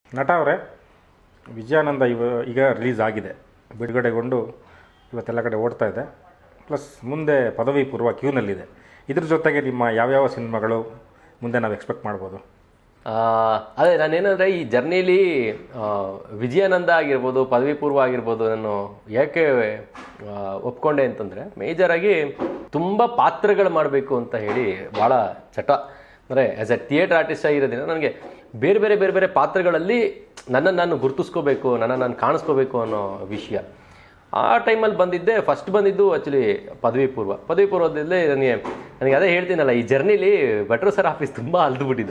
ನಟ ಅವರೇ ವಿಜಯಾನಂದ ಇವ ಈಗ ರಿಲೀಸ್ ಆಗಿದೆ ಬಿಡುಗಡೆಗೊಂಡು ಇವತ್ತೆಲ್ಲ ಕಡೆ ಓಡ್ತಾ ಇದೆ ಪ್ಲಸ್ ಮುಂದೆ ಪದವಿ ಪೂರ್ವ ಕ್ಯೂನಲ್ಲಿದೆ ಇದ್ರ ಜೊತೆಗೆ ನಿಮ್ಮ ಯಾವ್ಯಾವ ಸಿನಿಮಾಗಳು ಮುಂದೆ ನಾವು ಎಕ್ಸ್ಪೆಕ್ಟ್ ಮಾಡ್ಬೋದು ಆ, ಅದೇ ನಾನೇನಂದ್ರೆ ಈ ಜರ್ನಿಲಿ ಆ, ವಿಜಯಾನಂದ ಆಗಿರ್ಬೋದು ಪದವಿ ಪೂರ್ವ ಆಗಿರ್ಬೋದು ನಾನು ಯಾಕೆ ಆ, ಒಪ್ಕೊಂಡೆ ಅಂತಂದ್ರೆ ಮೇಜರ್ ಆಗಿ ತುಂಬ ಪಾತ್ರಗಳು ಮಾಡಬೇಕು ಅಂತ ಹೇಳಿ ಭಾಳ ಚಟ ಅಂದರೆ ಆ್ಯಸ್ ಎ ಥಿಯೇಟರ್ ಆರ್ಟಿಸ್ಟ್ ಆಗಿರೋದ್ರಿಂದ ನನಗೆ ಬೇರೆ ಬೇರೆ ಬೇರೆ ಬೇರೆ ಪಾತ್ರಗಳಲ್ಲಿ ನನ್ನನ್ನು ನಾನು ಗುರುತಿಸ್ಕೋಬೇಕು ನನ್ನನ್ನು ನಾನು ಕಾಣಿಸ್ಕೋಬೇಕು ಅನ್ನೋ ವಿಷಯ ಆ ಟೈಮಲ್ಲಿ ಬಂದಿದ್ದೆ ಫಸ್ಟ್ ಬಂದಿದ್ದು ಆ್ಯಕ್ಚುಲಿ ಪದವಿ ಪೂರ್ವ ಪದವಿ ಪೂರ್ವದಲ್ಲೇ ನನಗೆ ನನಗೆ ಅದೇ ಹೇಳ್ತೀನಲ್ಲ ಈ ಜರ್ನಿಲಿ ಭಟ್ರು ಸರ್ ಆಫೀಸ್ ತುಂಬ ಅಲ್ದು ಬಿಟ್ಟಿದೆ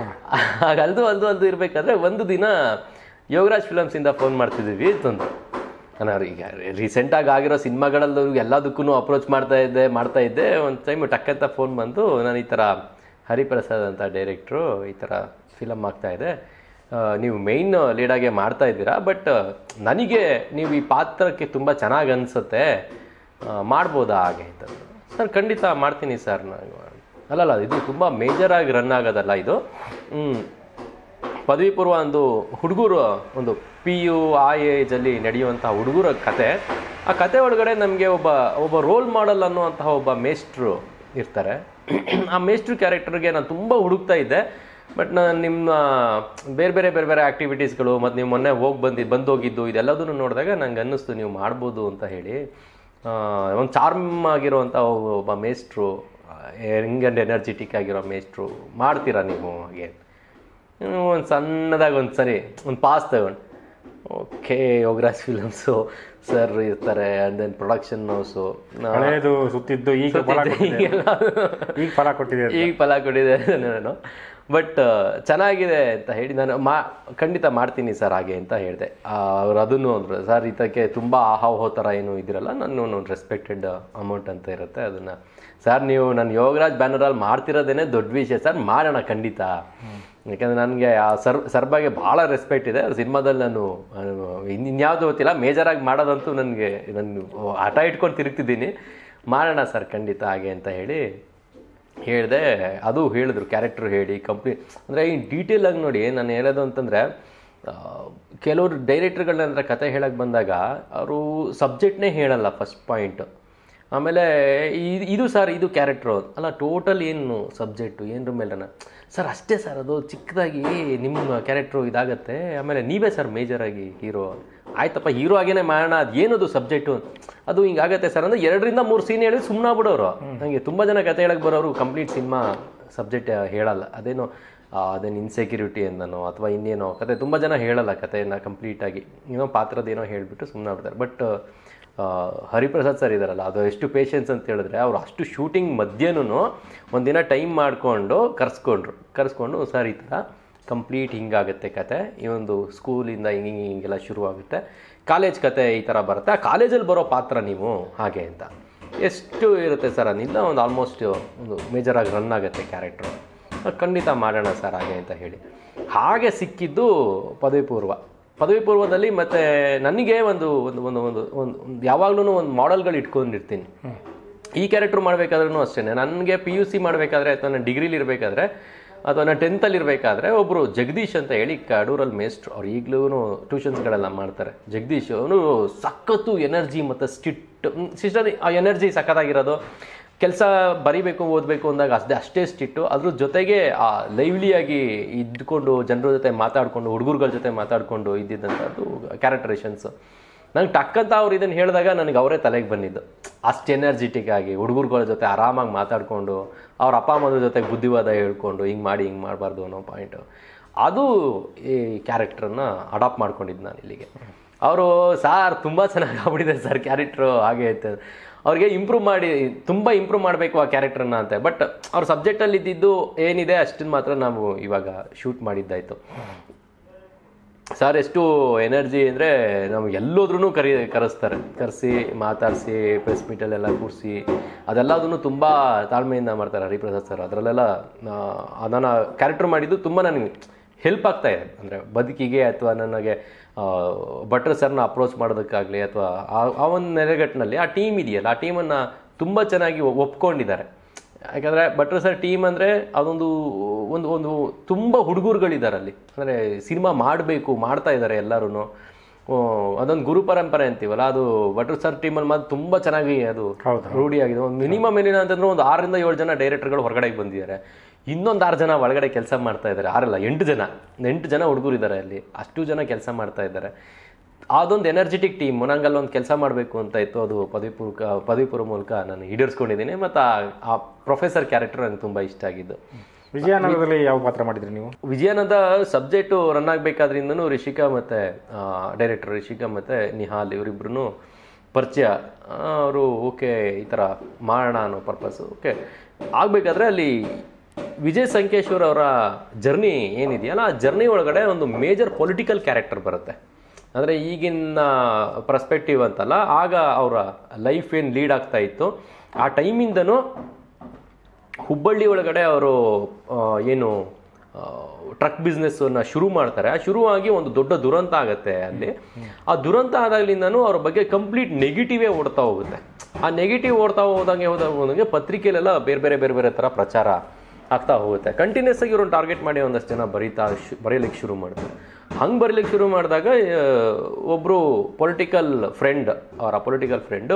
ಆಗ ಅಲ್ದು ಅಲ್ದು ಅಲ್ದು ಇರಬೇಕಾದ್ರೆ ಒಂದು ದಿನ ಯೋಗರಾಜ್ ಫಿಲಮ್ಸಿಂದ ಫೋನ್ ಮಾಡ್ತಿದ್ದೀವಿ ಅಂತಂದು ನಾನು ಅವ್ರಿಗೆ ಈಗ ರೀಸೆಂಟಾಗಿ ಆಗಿರೋ ಸಿನಿಮಾಗಳಲ್ಲೂ ಎಲ್ಲದಕ್ಕೂ ಅಪ್ರೋಚ್ ಮಾಡ್ತಾ ಇದ್ದೆ ಮಾಡ್ತಾ ಇದ್ದೆ ಒಂದು ಟೈಮ್ ಟಕ್ಕಂತ ಫೋನ್ ಬಂದು ನಾನು ಈ ಥರ ಹರಿಪ್ರಸಾದ್ ಅಂತ ಡೈರೆಕ್ಟ್ರು ಈ ಥರ ಫಿಲಮ್ ಆಗ್ತಾ ಇದೆ ಆ, ನೀವು ಮೇಯ್ನ್ ಲೀಡಾಗೆ ಮಾಡ್ತಾ ಇದ್ದೀರಾ ಬಟ್ ನನಗೆ ನೀವು ಈ ಪಾತ್ರಕ್ಕೆ ತುಂಬ ಚೆನ್ನಾಗಿ ಅನಿಸುತ್ತೆ ಮಾಡ್ಬೋದಾ ಹಾಗೆ ಅಂತ ಸರ್ ಖಂಡಿತ ಮಾಡ್ತೀನಿ ಸರ್ ನಾನು ಅಲ್ಲಲ್ಲ ಇದು ತುಂಬ ಮೇಜರಾಗಿ ರನ್ ಆಗೋದಲ್ಲ ಇದು ಹ್ಮ್. ಪದವಿ ಪೂರ್ವ ಒಂದು ಹುಡುಗರು ಒಂದು ಪಿ ಯು ಆ ಏಜಲ್ಲಿ ನಡೆಯುವಂತಹ ಹುಡುಗರ ಕತೆ ಆ ಕತೆ ಒಳಗಡೆ ನಮಗೆ ಒಬ್ಬ ಒಬ್ಬ ರೋಲ್ ಮಾಡೆಲ್ ಅನ್ನುವಂತಹ ಒಬ್ಬ ಮೇಸ್ಟ್ರು ಇರ್ತಾರೆ ಆ ಮೇಸ್ಟ್ರು ಕ್ಯಾರೆಕ್ಟರ್ಗೆ ನಾನು ತುಂಬ ಹುಡುಕ್ತಾ ಇದ್ದೆ ಬಟ್ ನಾನು ನಿಮ್ಮ ಬೇರೆ ಬೇರೆ ಬೇರೆ ಬೇರೆ ಆ್ಯಕ್ಟಿವಿಟೀಸ್ಗಳು ಮತ್ತು ನೀವು ಮೊನ್ನೆ ಹೋಗಿ ಬಂದು ಬಂದೋಗಿದ್ದು ಇದೆಲ್ಲದನ್ನು ನೋಡಿದಾಗ ನಂಗೆ ಅನ್ನಿಸ್ತು ನೀವು ಮಾಡ್ಬೋದು ಅಂತ ಹೇಳಿ ಒಂದು ಚಾರ್ಮ್ ಆಗಿರುವಂಥ ಒಬ್ಬ ಮೇಸ್ಟ್ರು ಯಂಗ್ ಆ್ಯಂಡ್ ಎನರ್ಜೆಟಿಕ್ ಆಗಿರೋ ಮೇಸ್ಟ್ರು ಮಾಡ್ತೀರಾ ನೀವು ಹಾಗೆ ಒಂದು ಸಣ್ಣದಾಗಿ ಒಂದು ಸರಿ ಒಂದು ಪಾಸ್ ತಗೊಂಡು ಓಕೆ ಯೋಗರಾಜ್ ಫಿಲಮ್ಸು ಸರ್ ಇರ್ತಾರೆ ಆ್ಯಂಡ್ ದೆನ್ ಪ್ರೊಡಕ್ಷನ್ ಹೌಸು ಹಳೇದು ಸುತ್ತಿದ್ದು ಈಗ ಫಲ ಕೊಟ್ಟಿದೆ ಈಗ ಫಲ ಕೊಟ್ಟಿದೆ ಅಂತ. ಈಗ ಫಲ ಕೊಟ್ಟಿದೆ ನಾನು ಬಟ್ ಚೆನ್ನಾಗಿದೆ ಅಂತ ಹೇಳಿ ನಾನು ಮಾ ಖಂಡಿತ ಮಾಡ್ತೀನಿ ಸರ್ ಹಾಗೆ ಅಂತ ಹೇಳಿದೆ ಅವ್ರು ಅದನ್ನು ಅಂದರು ಸರ್ ಇದಕ್ಕೆ ತುಂಬ ಆಹಾವೋ ಥರ ಏನು ಇದಿರಲ್ಲ ನಾನು ಒಂದು ರೆಸ್ಪೆಕ್ಟೆಡ್ ಅಮೌಂಟ್ ಅಂತ ಇರುತ್ತೆ ಅದನ್ನು ಸರ್ ನೀವು ನಾನು ಯೋಗರಾಜ್ ಬ್ಯಾನರಲ್ಲಿ ಮಾಡ್ತಿರೋದೇನೆ ದೊಡ್ಡ ವಿಷಯ ಸರ್ ಮಾಡೋಣ ಖಂಡಿತ ಯಾಕಂದರೆ ನನಗೆ ಆ ಸರ್ ಸರ್ ಬಗ್ಗೆ ಭಾಳ ರೆಸ್ಪೆಕ್ಟ್ ಇದೆ ಅವ್ರ ಸಿನಿಮಾದಲ್ಲಿ ನಾನು ನಾನು ಇನ್- ಇನ್ಯಾವುದೂ ಗೊತ್ತಿಲ್ಲ ಮೇಜರಾಗಿ ಮಾಡೋದಂತೂ ನನಗೆ ನಾನು ಹಠ ಇಟ್ಕೊಂಡು ತಿರುಗ್ತಿದ್ದೀನಿ ಮಾಡೋಣ ಸರ್ ಖಂಡಿತ ಹಾಗೆ ಅಂತ ಹೇಳಿ ಹೇಳಿದೆ ಅದು ಹೇಳಿದ್ರು ಕ್ಯಾರೆಕ್ಟರ್ ಹೇಳಿ ಕಂಪ್ಲೀಟ್ ಅಂದರೆ ಈ ಡೀಟೇಲ್ ಆಗಿ ನೋಡಿ ನಾನು ಹೇಳೋದು ಅಂತಂದರೆ ಕೆಲವರು ಡೈರೆಕ್ಟರ್ಗಳನ್ನ ಅಂದರೆ ಕತೆ ಹೇಳಕ್ಕೆ ಬಂದಾಗ ಅವರು ಸಬ್ಜೆಕ್ಟ್ನೇ ಹೇಳಲ್ಲ ಫಸ್ಟ್ ಪಾಯಿಂಟ್ ಆಮೇಲೆ ಇದು ಇದು ಸರ್ ಇದು ಕ್ಯಾರೆಕ್ಟ್ರು ಅಲ್ಲ ಟೋಟಲ್ ಏನು ಸಬ್ಜೆಕ್ಟು ಏನರ ಮೇಲನ ಸರ್ ಅಷ್ಟೇ ಸರ್ ಅದು ಚಿಕ್ಕದಾಗಿ ನಿಮ್ಮ ಕ್ಯಾರೆಕ್ಟ್ರು ಇದಾಗತ್ತೆ ಆಮೇಲೆ ನೀವೇ ಸರ್ ಮೇಜರಾಗಿ ಹೀರೋ ಆಯ್ತಪ್ಪ ಹೀರೋ ಆಗೇನೆ ಮಾಡೋಣ ಅದು ಏನದು ಸಬ್ಜೆಕ್ಟು ಅದು ಹಿಂಗಾಗತ್ತೆ ಸರ್ ಅಂದರೆ ಎರಡರಿಂದ ಮೂರು ಸೀನ್ ಹೇಳಿ ಸುಮ್ಮನೆ ಬಿಡೋರು ನನಗೆ ತುಂಬ ಜನ ಕತೆ ಹೇಳಕ್ಕೆ ಬರೋರು ಕಂಪ್ಲೀಟ್ ಸಿನಿಮಾ ಸಬ್ಜೆಕ್ಟ್ ಹೇಳಲ್ಲ ಅದೇನೋ ಆ, ಅದೇನು ಇನ್ಸೆಕ್ಯೂರಿಟಿ ಅಂದನೋ ಅಥವಾ ಇನ್ನೇನೋ ಕತೆ ತುಂಬ ಜನ ಹೇಳಲ್ಲ ಕತೆಯನ್ನು ಕಂಪ್ಲೀಟಾಗಿ ಏನೋ ಪಾತ್ರದ್ದೇನೋ ಹೇಳಿಬಿಟ್ಟು ಸುಮ್ಮನೆ ಬಿಡ್ತಾರೆ ಬಟ್ ಹರಿಪ್ರಸಾದ್ ಸರ್ ಇದಾರಲ್ಲ ಅದು ಎಷ್ಟು ಪೇಷನ್ಸ್ ಅಂತ ಹೇಳಿದ್ರೆ ಅವ್ರು ಅಷ್ಟು ಶೂಟಿಂಗ್ ಮಧ್ಯನೂ ಒಂದಿನ ಟೈಮ್ ಮಾಡಿಕೊಂಡು ಕರೆಸ್ಕೊಂಡ್ರು ಕರೆಸ್ಕೊಂಡು ಸರ್ ಈ ಥರ ಕಂಪ್ಲೀಟ್ ಹಿಂಗಾಗುತ್ತೆ ಕತೆ ಈ ಒಂದು ಸ್ಕೂಲಿಂದ ಹಿಂಗೆ ಹಿಂಗೆ ಹಿಂಗೆಲ್ಲ ಶುರುವಾಗುತ್ತೆ ಕಾಲೇಜ್ ಕತೆ ಈ ಥರ ಬರುತ್ತೆ ಆ ಕಾಲೇಜಲ್ಲಿ ಬರೋ ಪಾತ್ರ ನೀವು ಹಾಗೆ ಅಂತ ಎಷ್ಟು ಇರುತ್ತೆ ಸರ್ ಅದಿಲ್ಲ ಒಂದು ಆಲ್ಮೋಸ್ಟ್ ಒಂದು ಮೇಜರಾಗಿ ರನ್ ಆಗುತ್ತೆ ಕ್ಯಾರೆಕ್ಟ್ರು ಖಂಡಿತ ಮಾಡೋಣ ಸರ್ ಹಾಗೆ ಅಂತ ಹೇಳಿ ಹಾಗೆ ಸಿಕ್ಕಿದ್ದು ಪದವಿ ಪೂರ್ವ ಪದವಿ ಪೂರ್ವದಲ್ಲಿ ಮತ್ತೆ ನನಗೆ ಒಂದು ಒಂದು ಒಂದು ಒಂದು ಒಂದು ಒಂದು ಯಾವಾಗಲೂ ಒಂದು ಮಾಡೆಲ್ಗಳು ಇಟ್ಕೊಂಡಿರ್ತೀನಿ ಈ ಕ್ಯಾರೆಕ್ಟರ್ ಮಾಡಬೇಕಾದ್ರೂ ಅಷ್ಟೇ ನನಗೆ ಪಿ ಯು ಸಿ ಮಾಡಬೇಕಾದ್ರೆ ಅಥವಾ ನಾನು ಡಿಗ್ರಿಲಿ ಇರಬೇಕಾದ್ರೆ ಅಥವಾ ನಾನು ಟೆಂತಲ್ಲಿ ಇರಬೇಕಾದ್ರೆ ಒಬ್ಬರು ಜಗದೀಶ್ ಅಂತ ಹೇಳಿ ಕಡೂರಲ್ಲಿ ಮೇಸ್ಟ್ರು ಅವ್ರು ಈಗಲೂ ಟ್ಯೂಷನ್ಸ್ಗಳೆಲ್ಲ ಮಾಡ್ತಾರೆ ಜಗದೀಶ್ ಅವನು ಸಖತ್ತು ಎನರ್ಜಿ ಮತ್ತು ಸ್ಟಿಟ್ ಸಿಸ್ಟರ್ ಆ ಎನರ್ಜಿ ಸಖತ್ತಾಗಿರೋದು ಕೆಲಸ ಬರಿಬೇಕು ಓದಬೇಕು ಅಂದಾಗ ಅಷ್ಟೇ ಅಷ್ಟೇ ಸ್ಟಿಟ್ಟು ಅದ್ರ ಜೊತೆಗೆ ಆ ಲೈವ್ಲಿಯಾಗಿ ಇದ್ಕೊಂಡು ಜನರ ಜೊತೆ ಮಾತಾಡಿಕೊಂಡು ಹುಡುಗರುಗಳ ಜೊತೆ ಮಾತಾಡಿಕೊಂಡು ಇದ್ದಿದ್ದಂಥದ್ದು ಕ್ಯಾರೆಕ್ಟರೇಷನ್ಸು ನಂಗೆ ಟಕ್ಕಂತ ಅವ್ರು ಇದನ್ನು ಹೇಳಿದಾಗ ನನಗೆ ಅವರೇ ತಲೆಗೆ ಬಂದಿದ್ದು ಅಷ್ಟು ಎನರ್ಜಿಟಿಕ್ ಆಗಿ ಹುಡುಗರುಗಳ ಜೊತೆ ಆರಾಮಾಗಿ ಮಾತಾಡಿಕೊಂಡು ಅವ್ರ ಅಪ್ಪ ಅಮ್ಮನ ಜೊತೆ ಬುದ್ಧಿವಾದ ಹೇಳ್ಕೊಂಡು ಹಿಂಗೆ ಮಾಡಿ ಹಿಂಗೆ ಮಾಡಬಾರ್ದು ಅನ್ನೋ ಪಾಯಿಂಟು ಅದು ಈ ಕ್ಯಾರೆಕ್ಟ್ರನ್ನ ಅಡಾಪ್ಟ್ ಮಾಡ್ಕೊಂಡಿದ್ದು ನಾನು ಇಲ್ಲಿಗೆ ಅವರು ಸಾರ್ ತುಂಬ ಚೆನ್ನಾಗಿ ಆಗ್ಬಿಟ್ಟಿದೆ ಸರ್ ಕ್ಯಾರೆಕ್ಟ್ರು ಹಾಗೆ ಅಂತ ಅವ್ರಿಗೆ ಇಂಪ್ರೂವ್ ಮಾಡಿ ತುಂಬ ಇಂಪ್ರೂವ್ ಮಾಡಬೇಕು ಆ ಕ್ಯಾರೆಕ್ಟರ್ನ ಅಂತ ಬಟ್ ಅವ್ರ ಸಬ್ಜೆಕ್ಟಲ್ಲಿ ಇದ್ದಿದ್ದು ಏನಿದೆ ಅಷ್ಟನ್ನು ಮಾತ್ರ ನಾವು ಇವಾಗ ಶೂಟ್ ಮಾಡಿದ್ದಾಯಿತು ಸರ್ ಎಷ್ಟು ಎನರ್ಜಿ ಅಂದರೆ ನಾವು ಎಲ್ಲೋದ್ರೂ ಕರಿ ಕರೆಸ್ತಾರೆ ಕರೆಸಿ ಮಾತಾಡಿಸಿ ಪ್ರೆಸ್ ಮೀಟಲ್ಲೆಲ್ಲ ಕೂರಿಸಿ ಅದೆಲ್ಲದನ್ನು ತುಂಬ ತಾಳ್ಮೆಯಿಂದ ಮಾಡ್ತಾರೆ ಹರಿಪ್ರಸಾದ್ ಸರ್ ಅದರಲ್ಲೆಲ್ಲ ನಾನು ಕ್ಯಾರೆಕ್ಟರ್ ಮಾಡಿದ್ದು ತುಂಬ ನನಗೆ ಹೆಲ್ಪ್ ಆಗ್ತಾ ಇದೆ ಅಂದರೆ ಬದುಕಿಗೆ ಅಥವಾ ನನಗೆ ಆ, ಭಟ್ರು ಸರ್ನ ಅಪ್ರೋಚ್ ಮಾಡೋದಕ್ಕಾಗಲಿ ಅಥವಾ ಆ ಆ ಒಂದು ನೆಲೆಗಟ್ಟಿನಲ್ಲಿ ಆ ಟೀಮ್ ಇದೆಯಲ್ಲ ಆ ಟೀಮನ್ನು ತುಂಬ ಚೆನ್ನಾಗಿ ಒಪ್ಕೊಂಡಿದ್ದಾರೆ ಯಾಕಂದರೆ ಭಟ್ರು ಸರ್ ಟೀಮ್ ಅಂದರೆ ಅದೊಂದು ಒಂದು ಒಂದು ತುಂಬ ಹುಡುಗರುಗಳಿದ್ದಾರೆ ಅಲ್ಲಿ ಅಂದರೆ ಸಿನಿಮಾ ಮಾಡಬೇಕು ಮಾಡ್ತಾ ಇದ್ದಾರೆ ಎಲ್ಲರೂ ಅದೊಂದು ಗುರು ಪರಂಪರೆ ಅಂತೀವಲ್ಲ ಅದು ಭಟ್ರು ಸರ್ ಟೀಮಲ್ಲಿ ಮಾತ್ರ ತುಂಬ ಚೆನ್ನಾಗಿ ಅದು ಹೌದು. ರೂಢಿಯಾಗಿದೆ ಒಂದು ಮಿನಿಮಮ್ ಏನಿಲ್ಲ ಅಂತಂದ್ರೆ ಒಂದು ಆರರಿಂದ ಏಳು ಜನ ಡೈರೆಕ್ಟರ್ಗಳು ಹೊರಗಡೆಗೆ ಬಂದಿದ್ದಾರೆ ಇನ್ನೊಂದು ಆರು ಜನ ಒಳಗಡೆ ಕೆಲಸ ಮಾಡ್ತಾ ಇದ್ದಾರೆ ಆರಲ್ಲ ಎಂಟು ಜನ ಎಂಟು ಜನ ಹುಡುಗರು ಇದ್ದಾರೆ ಅಲ್ಲಿ ಅಷ್ಟು ಜನ ಕೆಲಸ ಮಾಡ್ತಾ ಇದ್ದಾರೆ ಅದೊಂದು ಎನರ್ಜೆಟಿಕ್ ಟೀಮ್ ನಂಗೆ ಒಂದು ಕೆಲಸ ಮಾಡಬೇಕು ಅಂತ ಇತ್ತು ಅದು ಪದವಿ ಪೂರ್ವಕ ಪದವಿ ಪೂರ್ವ ಮೂಲಕ ನಾನು ಈಡೇರಿಸ್ಕೊಂಡಿದ್ದೀನಿ ಮತ್ತು ಆ ಪ್ರೊಫೆಸರ್ ಕ್ಯಾರೆಕ್ಟರ್ ನನಗೆ ತುಂಬ ಇಷ್ಟ ಆಗಿದ್ದು ವಿಜಯನಗರದಲ್ಲಿ ಯಾವ ಪಾತ್ರ ಮಾಡಿದ್ರಿ ನೀವು ವಿಜಯನದ ಸಬ್ಜೆಕ್ಟು ರನ್ ಆಗಬೇಕಾದ್ರಿಂದನೂ ರಿಷಿಕಾ ಮತ್ತು ಡೈರೆಕ್ಟರ್ ರಿಷಿಕಾ ಮತ್ತು ನಿಹಾಲ್ ಇವರಿಬ್ರು ಪರಿಚಯ ಅವರು ಓಕೆ ಈ ಥರ ಮಾಡೋಣ ಅನ್ನೋ ಪರ್ಪಸ್ಸು ಓಕೆ ಆಗಬೇಕಾದ್ರೆ ಅಲ್ಲಿ ವಿಜಯ್ ಸಂಕೇಶ್ವರ್ ಅವರ ಜರ್ನಿ ಏನಿದೆಯಲ್ಲ ಆ ಜರ್ನಿ ಒಳಗಡೆ ಒಂದು ಮೇಜರ್ ಪೊಲಿಟಿಕಲ್ ಕ್ಯಾರೆಕ್ಟರ್ ಬರುತ್ತೆ ಅಂದರೆ ಈಗಿನ ಪರ್ಸ್ಪೆಕ್ಟಿವ್ ಅಂತಲ್ಲ ಆಗ ಅವರ ಲೈಫ್ ಏನು ಲೀಡ್ ಆಗ್ತಾ ಇತ್ತು ಆ ಟೈಮಿಂದನೂ ಹುಬ್ಬಳ್ಳಿ ಒಳಗಡೆ ಅವರು ಏನು ಟ್ರಕ್ ಬಿಸ್ನೆಸ್ಸನ್ನು ಶುರು ಮಾಡ್ತಾರೆ ಆ ಶುರುವಾಗಿ ಒಂದು ದೊಡ್ಡ ದುರಂತ ಆಗುತ್ತೆ ಅಲ್ಲಿ ಆ ದುರಂತ ಆದಾಗ್ಲಿಂದನೂ ಅವ್ರ ಬಗ್ಗೆ ಕಂಪ್ಲೀಟ್ ನೆಗೆಟಿವೇ ಓಡ್ತಾ ಹೋಗುತ್ತೆ ಆ ನೆಗೆಟಿವ್ ಓಡ್ತಾ ಹೋದಂಗೆ ಹೋದ ಹೋದಂಗೆ ಪತ್ರಿಕೆಲೆಲ್ಲ ಬೇರೆ ಬೇರೆ ಬೇರೆ ಬೇರೆ ಥರ ಪ್ರಚಾರ ಆಗ್ತಾ ಹೋಗುತ್ತೆ ಕಂಟಿನ್ಯೂಸ್ ಆಗಿ ಇವ್ರನ್ನ ಟಾರ್ಗೆಟ್ ಮಾಡಿ ಒಂದಷ್ಟು ಜನ ಬರೀತಾ ಶು ಬರೀಲಿಕ್ಕೆ ಶುರು ಮಾಡ್ತಾರೆ ಹಂಗೆ ಬರೀಲಿಕ್ಕೆ ಶುರು ಮಾಡಿದಾಗ ಒಬ್ಬರು ಪೊಲಿಟಿಕಲ್ ಫ್ರೆಂಡ್ ಅವರ ಪೊಲಿಟಿಕಲ್ ಫ್ರೆಂಡು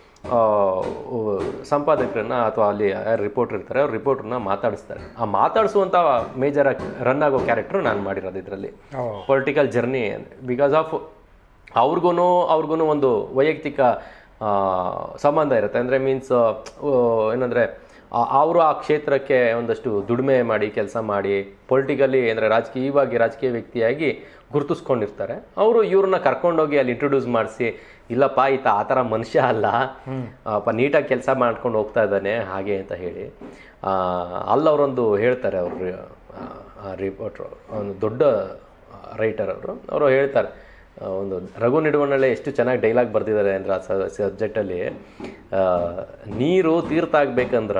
ಸಂಪಾದಕರನ್ನ ಅಥವಾ ಅಲ್ಲಿ ಯಾರು ರಿಪೋರ್ಟರ್ ಇರ್ತಾರೆ ಅವ್ರು ರಿಪೋರ್ಟ್ರನ್ನ ಮಾತಾಡಿಸ್ತಾರೆ ಆ ಮಾತಾಡಿಸುವಂಥ ಮೇಜರ್ ರನ್ ಆಗೋ ಕ್ಯಾರೆಕ್ಟರ್ ನಾನು ಮಾಡಿರೋದು ಇದರಲ್ಲಿ ಓ ಪೊಲಿಟಿಕಲ್ ಜರ್ನಿ ಬಿಕಾಸ್ ಆಫ್ ಅವ್ರಿಗೂ ಅವ್ರಿಗೂ ಒಂದು ವೈಯಕ್ತಿಕ ಆ, ಸಂಬಂಧ ಇರುತ್ತೆ ಅಂದರೆ ಮೀನ್ಸ್ ಏನಂದರೆ ಅವರು ಆ ಕ್ಷೇತ್ರಕ್ಕೆ ಒಂದಷ್ಟು ದುಡಿಮೆ ಮಾಡಿ ಕೆಲಸ ಮಾಡಿ ಪೊಲಿಟಿಕಲಿ ಅಂದರೆ ರಾಜಕೀಯವಾಗಿ ರಾಜಕೀಯ ವ್ಯಕ್ತಿಯಾಗಿ ಗುರುತಿಸ್ಕೊಂಡಿರ್ತಾರೆ ಅವರು ಇವ್ರನ್ನ ಕರ್ಕೊಂಡೋಗಿ ಅಲ್ಲಿ ಇಂಟ್ರೊಡ್ಯೂಸ್ ಮಾಡಿಸಿ ಇಲ್ಲಪ್ಪ ಈತ ಆ ಥರ ಮನುಷ್ಯ ಅಲ್ಲ ಅಪ್ಪ ನೀಟಾಗಿ ಕೆಲಸ ಮಾಡ್ಕೊಂಡು ಹೋಗ್ತಾ ಇದ್ದಾನೆ ಹಾಗೆ ಅಂತ ಹೇಳಿ ಆ, ಅಲ್ಲವರೊಂದು ಹೇಳ್ತಾರೆ ಅವರು ರಿಪೋರ್ಟ್ರು ಒಂದು ದೊಡ್ಡ ರೈಟರ್ ಅವರು ಅವರು ಹೇಳ್ತಾರೆ ಆ, ಒಂದು ರಘು ನಿಡುವಣ್ಣಳೆ ಎಷ್ಟು ಚೆನ್ನಾಗಿ ಡೈಲಾಗ್ ಬರ್ದಿದ್ದಾರೆ ಅಂದ್ರೆ ಆ ಸಬ್ಜೆಕ್ಟಲ್ಲಿ ನೀರು ತೀರ್ಥ ಆಗ್ಬೇಕಂದ್ರ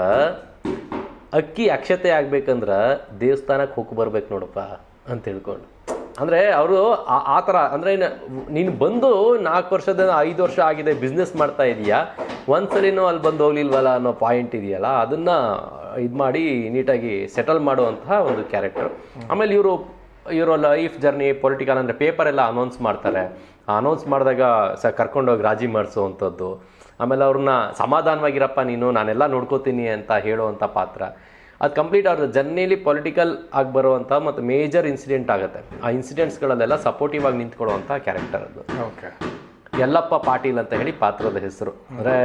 ಅಕ್ಕಿ ಅಕ್ಷತೆ ಆಗ್ಬೇಕಂದ್ರ ದೇವಸ್ಥಾನಕ್ಕೆ ಹೋಗಿ ಬರ್ಬೇಕು ನೋಡಪ್ಪ ಅಂತ ತಿಳ್ಕೊಂಡು ಅಂದರೆ ಅವರು ಆ ಥರ ಅಂದರೆ ನೀನು ಬಂದು ನಾಲ್ಕು ವರ್ಷದ ಐದು ವರ್ಷ ಆಗಿದೆ ಬಿಸ್ನೆಸ್ ಮಾಡ್ತಾ ಇದೀಯಾ ಒಂದ್ಸಲಿನೂ ಅಲ್ಲಿ ಬಂದು ಹೋಗ್ಲಿಲ್ವಲ್ಲ ಅನ್ನೋ ಪಾಯಿಂಟ್ ಇದೆಯಲ್ಲ ಅದನ್ನ ಇದು ಮಾಡಿ ನೀಟಾಗಿ ಸೆಟಲ್ ಮಾಡುವಂತಹ ಒಂದು ಕ್ಯಾರೆಕ್ಟರ್ ಆಮೇಲೆ ಇವರು ಇವರ ಲೈಫ್ ಜರ್ನಿ ಪೊಲಿಟಿಕಲ್ ಅಂದರೆ ಪೇಪರ್ ಎಲ್ಲ ಅನೌನ್ಸ್ ಮಾಡ್ತಾರೆ ಅನೌನ್ಸ್ ಮಾಡಿದಾಗ ಸ ಕರ್ಕೊಂಡೋಗಿ ರಾಜಿ ಮಾಡಿಸುವಂಥದ್ದು ಆಮೇಲೆ ಅವ್ರನ್ನ ಸಮಾಧಾನವಾಗಿರಪ್ಪ ನೀನು ನಾನೆಲ್ಲ ನೋಡ್ಕೋತೀನಿ ಅಂತ ಹೇಳುವಂಥ ಪಾತ್ರ ಅದು ಕಂಪ್ಲೀಟ್ ಅವ್ರ ಜರ್ನಿಲಿ ಪೊಲಿಟಿಕಲ್ ಆಗಿ ಬರುವಂಥ ಮತ್ತು ಮೇಜರ್ ಇನ್ಸಿಡೆಂಟ್ ಆಗುತ್ತೆ ಆ ಇನ್ಸಿಡೆಂಟ್ಸ್ಗಳಲ್ಲೆಲ್ಲ ಸಪೋರ್ಟಿವ್ ಆಗಿ ನಿಂತ್ಕೊಳ್ಳುವಂಥ ಕ್ಯಾರೆಕ್ಟರ್ ಅದು ಓಕೆ ಯಲ್ಲಪ್ಪ ಪಾಟೀಲ್ ಅಂತ ಹೇಳಿ ಪಾತ್ರದ ಹೆಸರು ಅಂದರೆ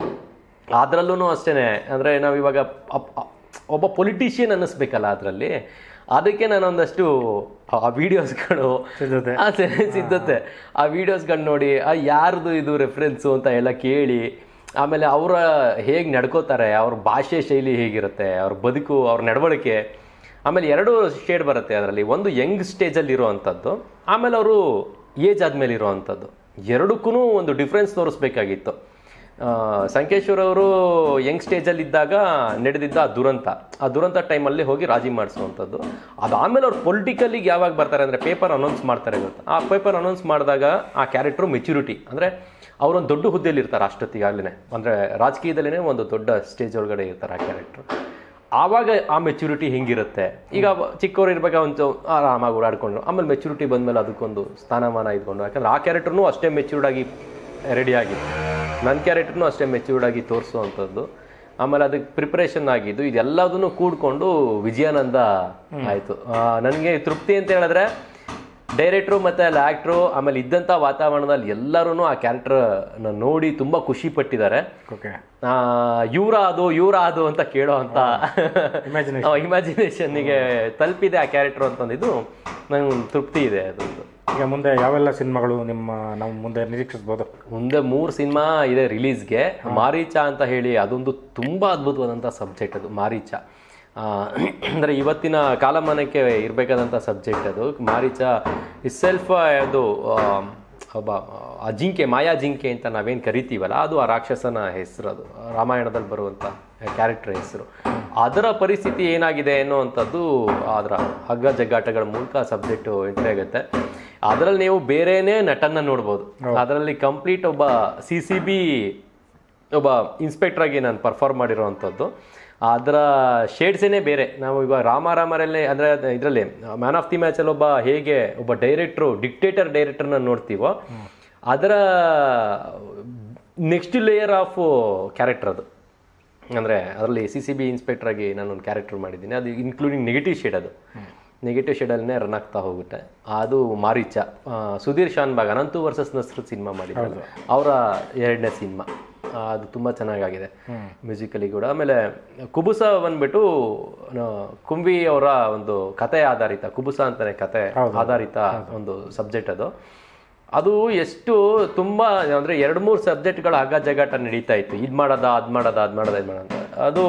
ಅದರಲ್ಲೂ ಅಷ್ಟೇ ಅಂದರೆ ನಾವಿವಾಗ ಅಪ್- ಅಪ್- ಒಬ್ಬ ಪೊಲಿಟಿಷಿಯನ್ ಅನ್ನಿಸ್ಬೇಕಲ್ಲ ಅದರಲ್ಲಿ ಅದಕ್ಕೆ ನಾನೊಂದಷ್ಟು ಆ ವಿಡಿಯೋಸ್ಗಳು ಸಿದ್ಧತೆ. ಆ ಸಿ- ಸಿದ್ಧತೆ ಆ ವಿಡಿಯೋಸ್ಗಳು ನೋಡಿ ಆ ಯಾರ್ದು ಇದು ರೆಫರೆನ್ಸು ಅಂತ ಎಲ್ಲ ಕೇಳಿ ಆಮೇಲೆ ಅವರ ಹೇಗೆ ನಡ್ಕೋತಾರೆ ಅವ್ರ ಭಾಷೆ ಶೈಲಿ ಹೇಗಿರುತ್ತೆ ಅವ್ರ ಬದುಕು ಅವ್ರ ನಡವಳಿಕೆ ಆಮೇಲೆ ಎರಡು ಶೇಡ್ ಬರುತ್ತೆ ಅದರಲ್ಲಿ ಒಂದು ಯಂಗ್ ಸ್ಟೇಜಲ್ಲಿ ಇರುವಂಥದ್ದು ಆಮೇಲೆ ಅವರು ಏಜ್ ಆದಮೇಲೆ ಇರುವಂಥದ್ದು ಎರಡಕ್ಕೂ ಒಂದು ಡಿಫ್ರೆನ್ಸ್ ತೋರಿಸ್ಬೇಕಾಗಿತ್ತು ಆ, ಸಂಕೇಶ್ವರ್ ಅವರು ಯಂಗ್ ಸ್ಟೇಜಲ್ಲಿ ಇದ್ದಾಗ ನಡೆದಿದ್ದ ಆ ದುರಂತ ಆ ದುರಂತ ಟೈಮಲ್ಲಿ ಹೋಗಿ ರಾಜಿ ಮಾಡಿಸುವಂಥದ್ದು ಅದಾದಮೇಲೆ ಅವ್ರು ಪೊಲಿಟಿಕಲಿಗೆ ಯಾವಾಗ ಬರ್ತಾರೆ ಅಂದರೆ ಪೇಪರ್ ಅನೌನ್ಸ್ ಮಾಡ್ತಾರೆ ಗೊತ್ತಾ ಆ ಪೇಪರ್ ಅನೌನ್ಸ್ ಮಾಡಿದಾಗ ಆ ಕ್ಯಾರೆಕ್ಟ್ರು ಮೆಚುರಿಟಿ ಅಂದರೆ ಅವರೊಂದು ದೊಡ್ಡ ಹುದ್ದೆಯಲ್ಲಿ ಇರ್ತಾರೆ ಅಷ್ಟೊತ್ತಿಗಾಗಲೇ ಅಂದರೆ ರಾಜಕೀಯದಲ್ಲೇ ಒಂದು ದೊಡ್ಡ ಸ್ಟೇಜ್ ಒಳಗಡೆ ಇರ್ತಾರೆ ಆ ಕ್ಯಾರೆಕ್ಟ್ರು ಆವಾಗ ಆ ಮೆಚುರಿಟಿ ಹೆಂಗಿರುತ್ತೆ ಈಗ ಚಿಕ್ಕವ್ರು ಇರ್ಬೇಕಾ ಒಂದು ಆರಾಮಾಗಿ ಓಡಾಡ್ಕೊಂಡು ಆಮೇಲೆ ಮೆಚುರಿಟಿ ಬಂದಮೇಲೆ ಅದಕ್ಕೊಂದು ಸ್ಥಾನಮಾನ ಇದ್ಕೊಂಡು ಯಾಕಂದ್ರೆ ಆ ಕ್ಯಾರೆಕ್ಟರ್ನು ಅಷ್ಟೇ ಮೆಚ್ಯೂರ್ಡ್ ಆಗಿ ರೆಡಿ ಆಗಿತ್ತು ನನ್ನ ಕ್ಯಾರೆಕ್ಟರ್ನು ಅಷ್ಟೇ ಮೆಚ್ಯೂರ್ಡ್ ಆಗಿ ತೋರಿಸುವಂಥದ್ದು ಆಮೇಲೆ ಅದಕ್ಕೆ ಪ್ರಿಪ್ರೇಷನ್ ಆಗಿದ್ದು ಇದೆಲ್ಲದನ್ನು ಕೂಡ್ಕೊಂಡು ವಿಜಯಾನಂದ ಆಯಿತು ನನಗೆ ತೃಪ್ತಿ ಅಂತ ಹೇಳಿದ್ರೆ ಡೈರೆಕ್ಟ್ರು ಮತ್ತು ಅಲ್ಲಿ ಆ್ಯಕ್ಟ್ರು ಆಮೇಲೆ ಇದ್ದಂಥ ವಾತಾವರಣದಲ್ಲಿ ಎಲ್ಲರೂ ಆ ಕ್ಯಾರೆಕ್ಟರ್ನ ನೋಡಿ ತುಂಬ ಖುಷಿ ಪಟ್ಟಿದ್ದಾರೆ ಓಕೆ ಇವರ ಅದು ಇವರ ಅದು ಅಂತ ಕೇಳೋ ಅಂತ Imagination. ಇಮ್ಯಾಜಿನೇಷನ್ನಿಗೆ ತಲುಪಿದೆ ಆ ಕ್ಯಾರೆಕ್ಟರ್ ಅಂತಂದಿದ್ದು ನಂಗೆ ತೃಪ್ತಿ ಇದೆ ಅದೊಂದು ಈಗ ಮುಂದೆ ಯಾವೆಲ್ಲ ಸಿನಿಮಾಗಳು ನಿಮ್ಮ ನಾವು ಮುಂದೆ ನಿರೀಕ್ಷಿಸ್ಬೋದು ಮುಂದೆ ಮೂರು ಸಿನಿಮಾ ಇದೆ ರಿಲೀಸ್ಗೆ ಮಾರೀಚ ಅಂತ ಹೇಳಿ ಅದೊಂದು ತುಂಬ ಅದ್ಭುತವಾದಂಥ ಸಬ್ಜೆಕ್ಟ್ ಅದು ಮಾರೀಚ ಆ, ಅಂದರೆ ಇವತ್ತಿನ ಕಾಲಮಾನಕ್ಕೆ ಇರಬೇಕಾದಂಥ ಸಬ್ಜೆಕ್ಟ್ ಅದು ಮಾರೀಚ ಇಸ್ ಸೆಲ್ಫ್ ಅದು ಆ, ಒಬ್ಬ ಆ ಜಿಂಕೆ ಮಾಯಾ ಜಿಂಕೆ ಅಂತ ನಾವೇನು ಕರಿತೀವಲ್ಲ ಅದು ಆ ರಾಕ್ಷಸನ ಹೆಸರು ಅದು ರಾಮಾಯಣದಲ್ಲಿ ಬರುವಂಥ ಕ್ಯಾರೆಕ್ಟರ್ ಹೆಸರು ಅದರ ಪರಿಸ್ಥಿತಿ ಏನಾಗಿದೆ ಅನ್ನುವಂಥದ್ದು ಅದರ ಹಗ್ಗ ಜಗ್ಗಾಟಗಳ ಮೂಲಕ ಸಬ್ಜೆಕ್ಟು ಎಂಟ್ರಿ ಆಗುತ್ತೆ ಅದರಲ್ಲಿ ನೀವು ಬೇರೆನೇ ನಟನ್ನ ನೋಡ್ಬೋದು ಅದರಲ್ಲಿ ಕಂಪ್ಲೀಟ್ ಒಬ್ಬ ಸಿ ಸಿ ಬಿ ಒಬ್ಬ ಇನ್ಸ್ಪೆಕ್ಟರ್ ಆಗಿ ನಾನು ಪರ್ಫಾರ್ಮ್ ಮಾಡಿರೋವಂಥದ್ದು ಅದರ ಶೇಡ್ಸೇನೆ ಬೇರೆ ನಾವು ಇವಾಗ ರಾಮ ರಾಮರಲ್ಲಿ ಅಂದರೆ ಇದರಲ್ಲಿ ಮ್ಯಾನ್ ಆಫ್ ದಿ ಮ್ಯಾಚಲ್ಲಿ ಒಬ್ಬ ಹೇಗೆ ಒಬ್ಬ ಡೈರೆಕ್ಟ್ರು ಡಿಕ್ಟೇಟರ್ ಡೈರೆಕ್ಟರ್ನ ನೋಡ್ತೀವೋ ಅದರ ನೆಕ್ಸ್ಟ್ ಲೇಯರ್ ಆಫ್ ಕ್ಯಾರೆಕ್ಟರ್ ಅದು ಅಂದರೆ ಅದರಲ್ಲಿ ಸಿ ಸಿ ಬಿ ಇನ್ಸ್ಪೆಕ್ಟರ್ ಆಗಿ ನಾನು ಒಂದು ಕ್ಯಾರೆಕ್ಟರ್ ಮಾಡಿದ್ದೀನಿ ಅದು ಇನ್ಕ್ಲೂಡಿಂಗ್ ನೆಗೆಟಿವ್ ಶೇಡ್ ಅದು ನೆಗೆಟಿವ್ ಶೇಡಲ್ಲೇ ರನ್ ಆಗ್ತಾ ಹೋಗುತ್ತೆ ಅದು ಮಾರೀಚ ಆ, ಸುಧೀರ್ ಶಾನ್ಬಾಗ್ ಅನಂತು ವರ್ಸಸ್ ನಸ್ರು ಸಿನಿಮಾ ಮಾಡಿದ್ದಾರೆ ಅವರ ಎರಡನೇ ಸಿನಿಮಾ ಅದು ತುಂಬ ಚೆನ್ನಾಗಾಗಿದೆ ಮ್ಯೂಸಿಕಲಿ ಕೂಡ ಆಮೇಲೆ ಕುಬುಸ ಬಂದ್ಬಿಟ್ಟು ಆ, ಕುಂಬಿ ಅವರ ಒಂದು ಕತೆ ಆಧಾರಿತ ಕುಬುಸ ಅಂತಾನೆ ಕತೆ ಆಧಾರಿತ ಒಂದು ಸಬ್ಜೆಕ್ಟ್ ಅದು ಅದು ಎಷ್ಟು ತುಂಬಾ ಅಂದ್ರೆ ಎರಡು ಮೂರು ಸಬ್ಜೆಕ್ಟ್ಗಳ ಹಗ್ಗ ಜಗಾಟ ನಡೀತಾ ಇತ್ತು ಇದ್ ಮಾಡೋದ ಅದ್ ಮಾಡೋದ ಅದ್ ಮಾಡೋದ ಇದ್ ಮಾಡೋದ ಅದು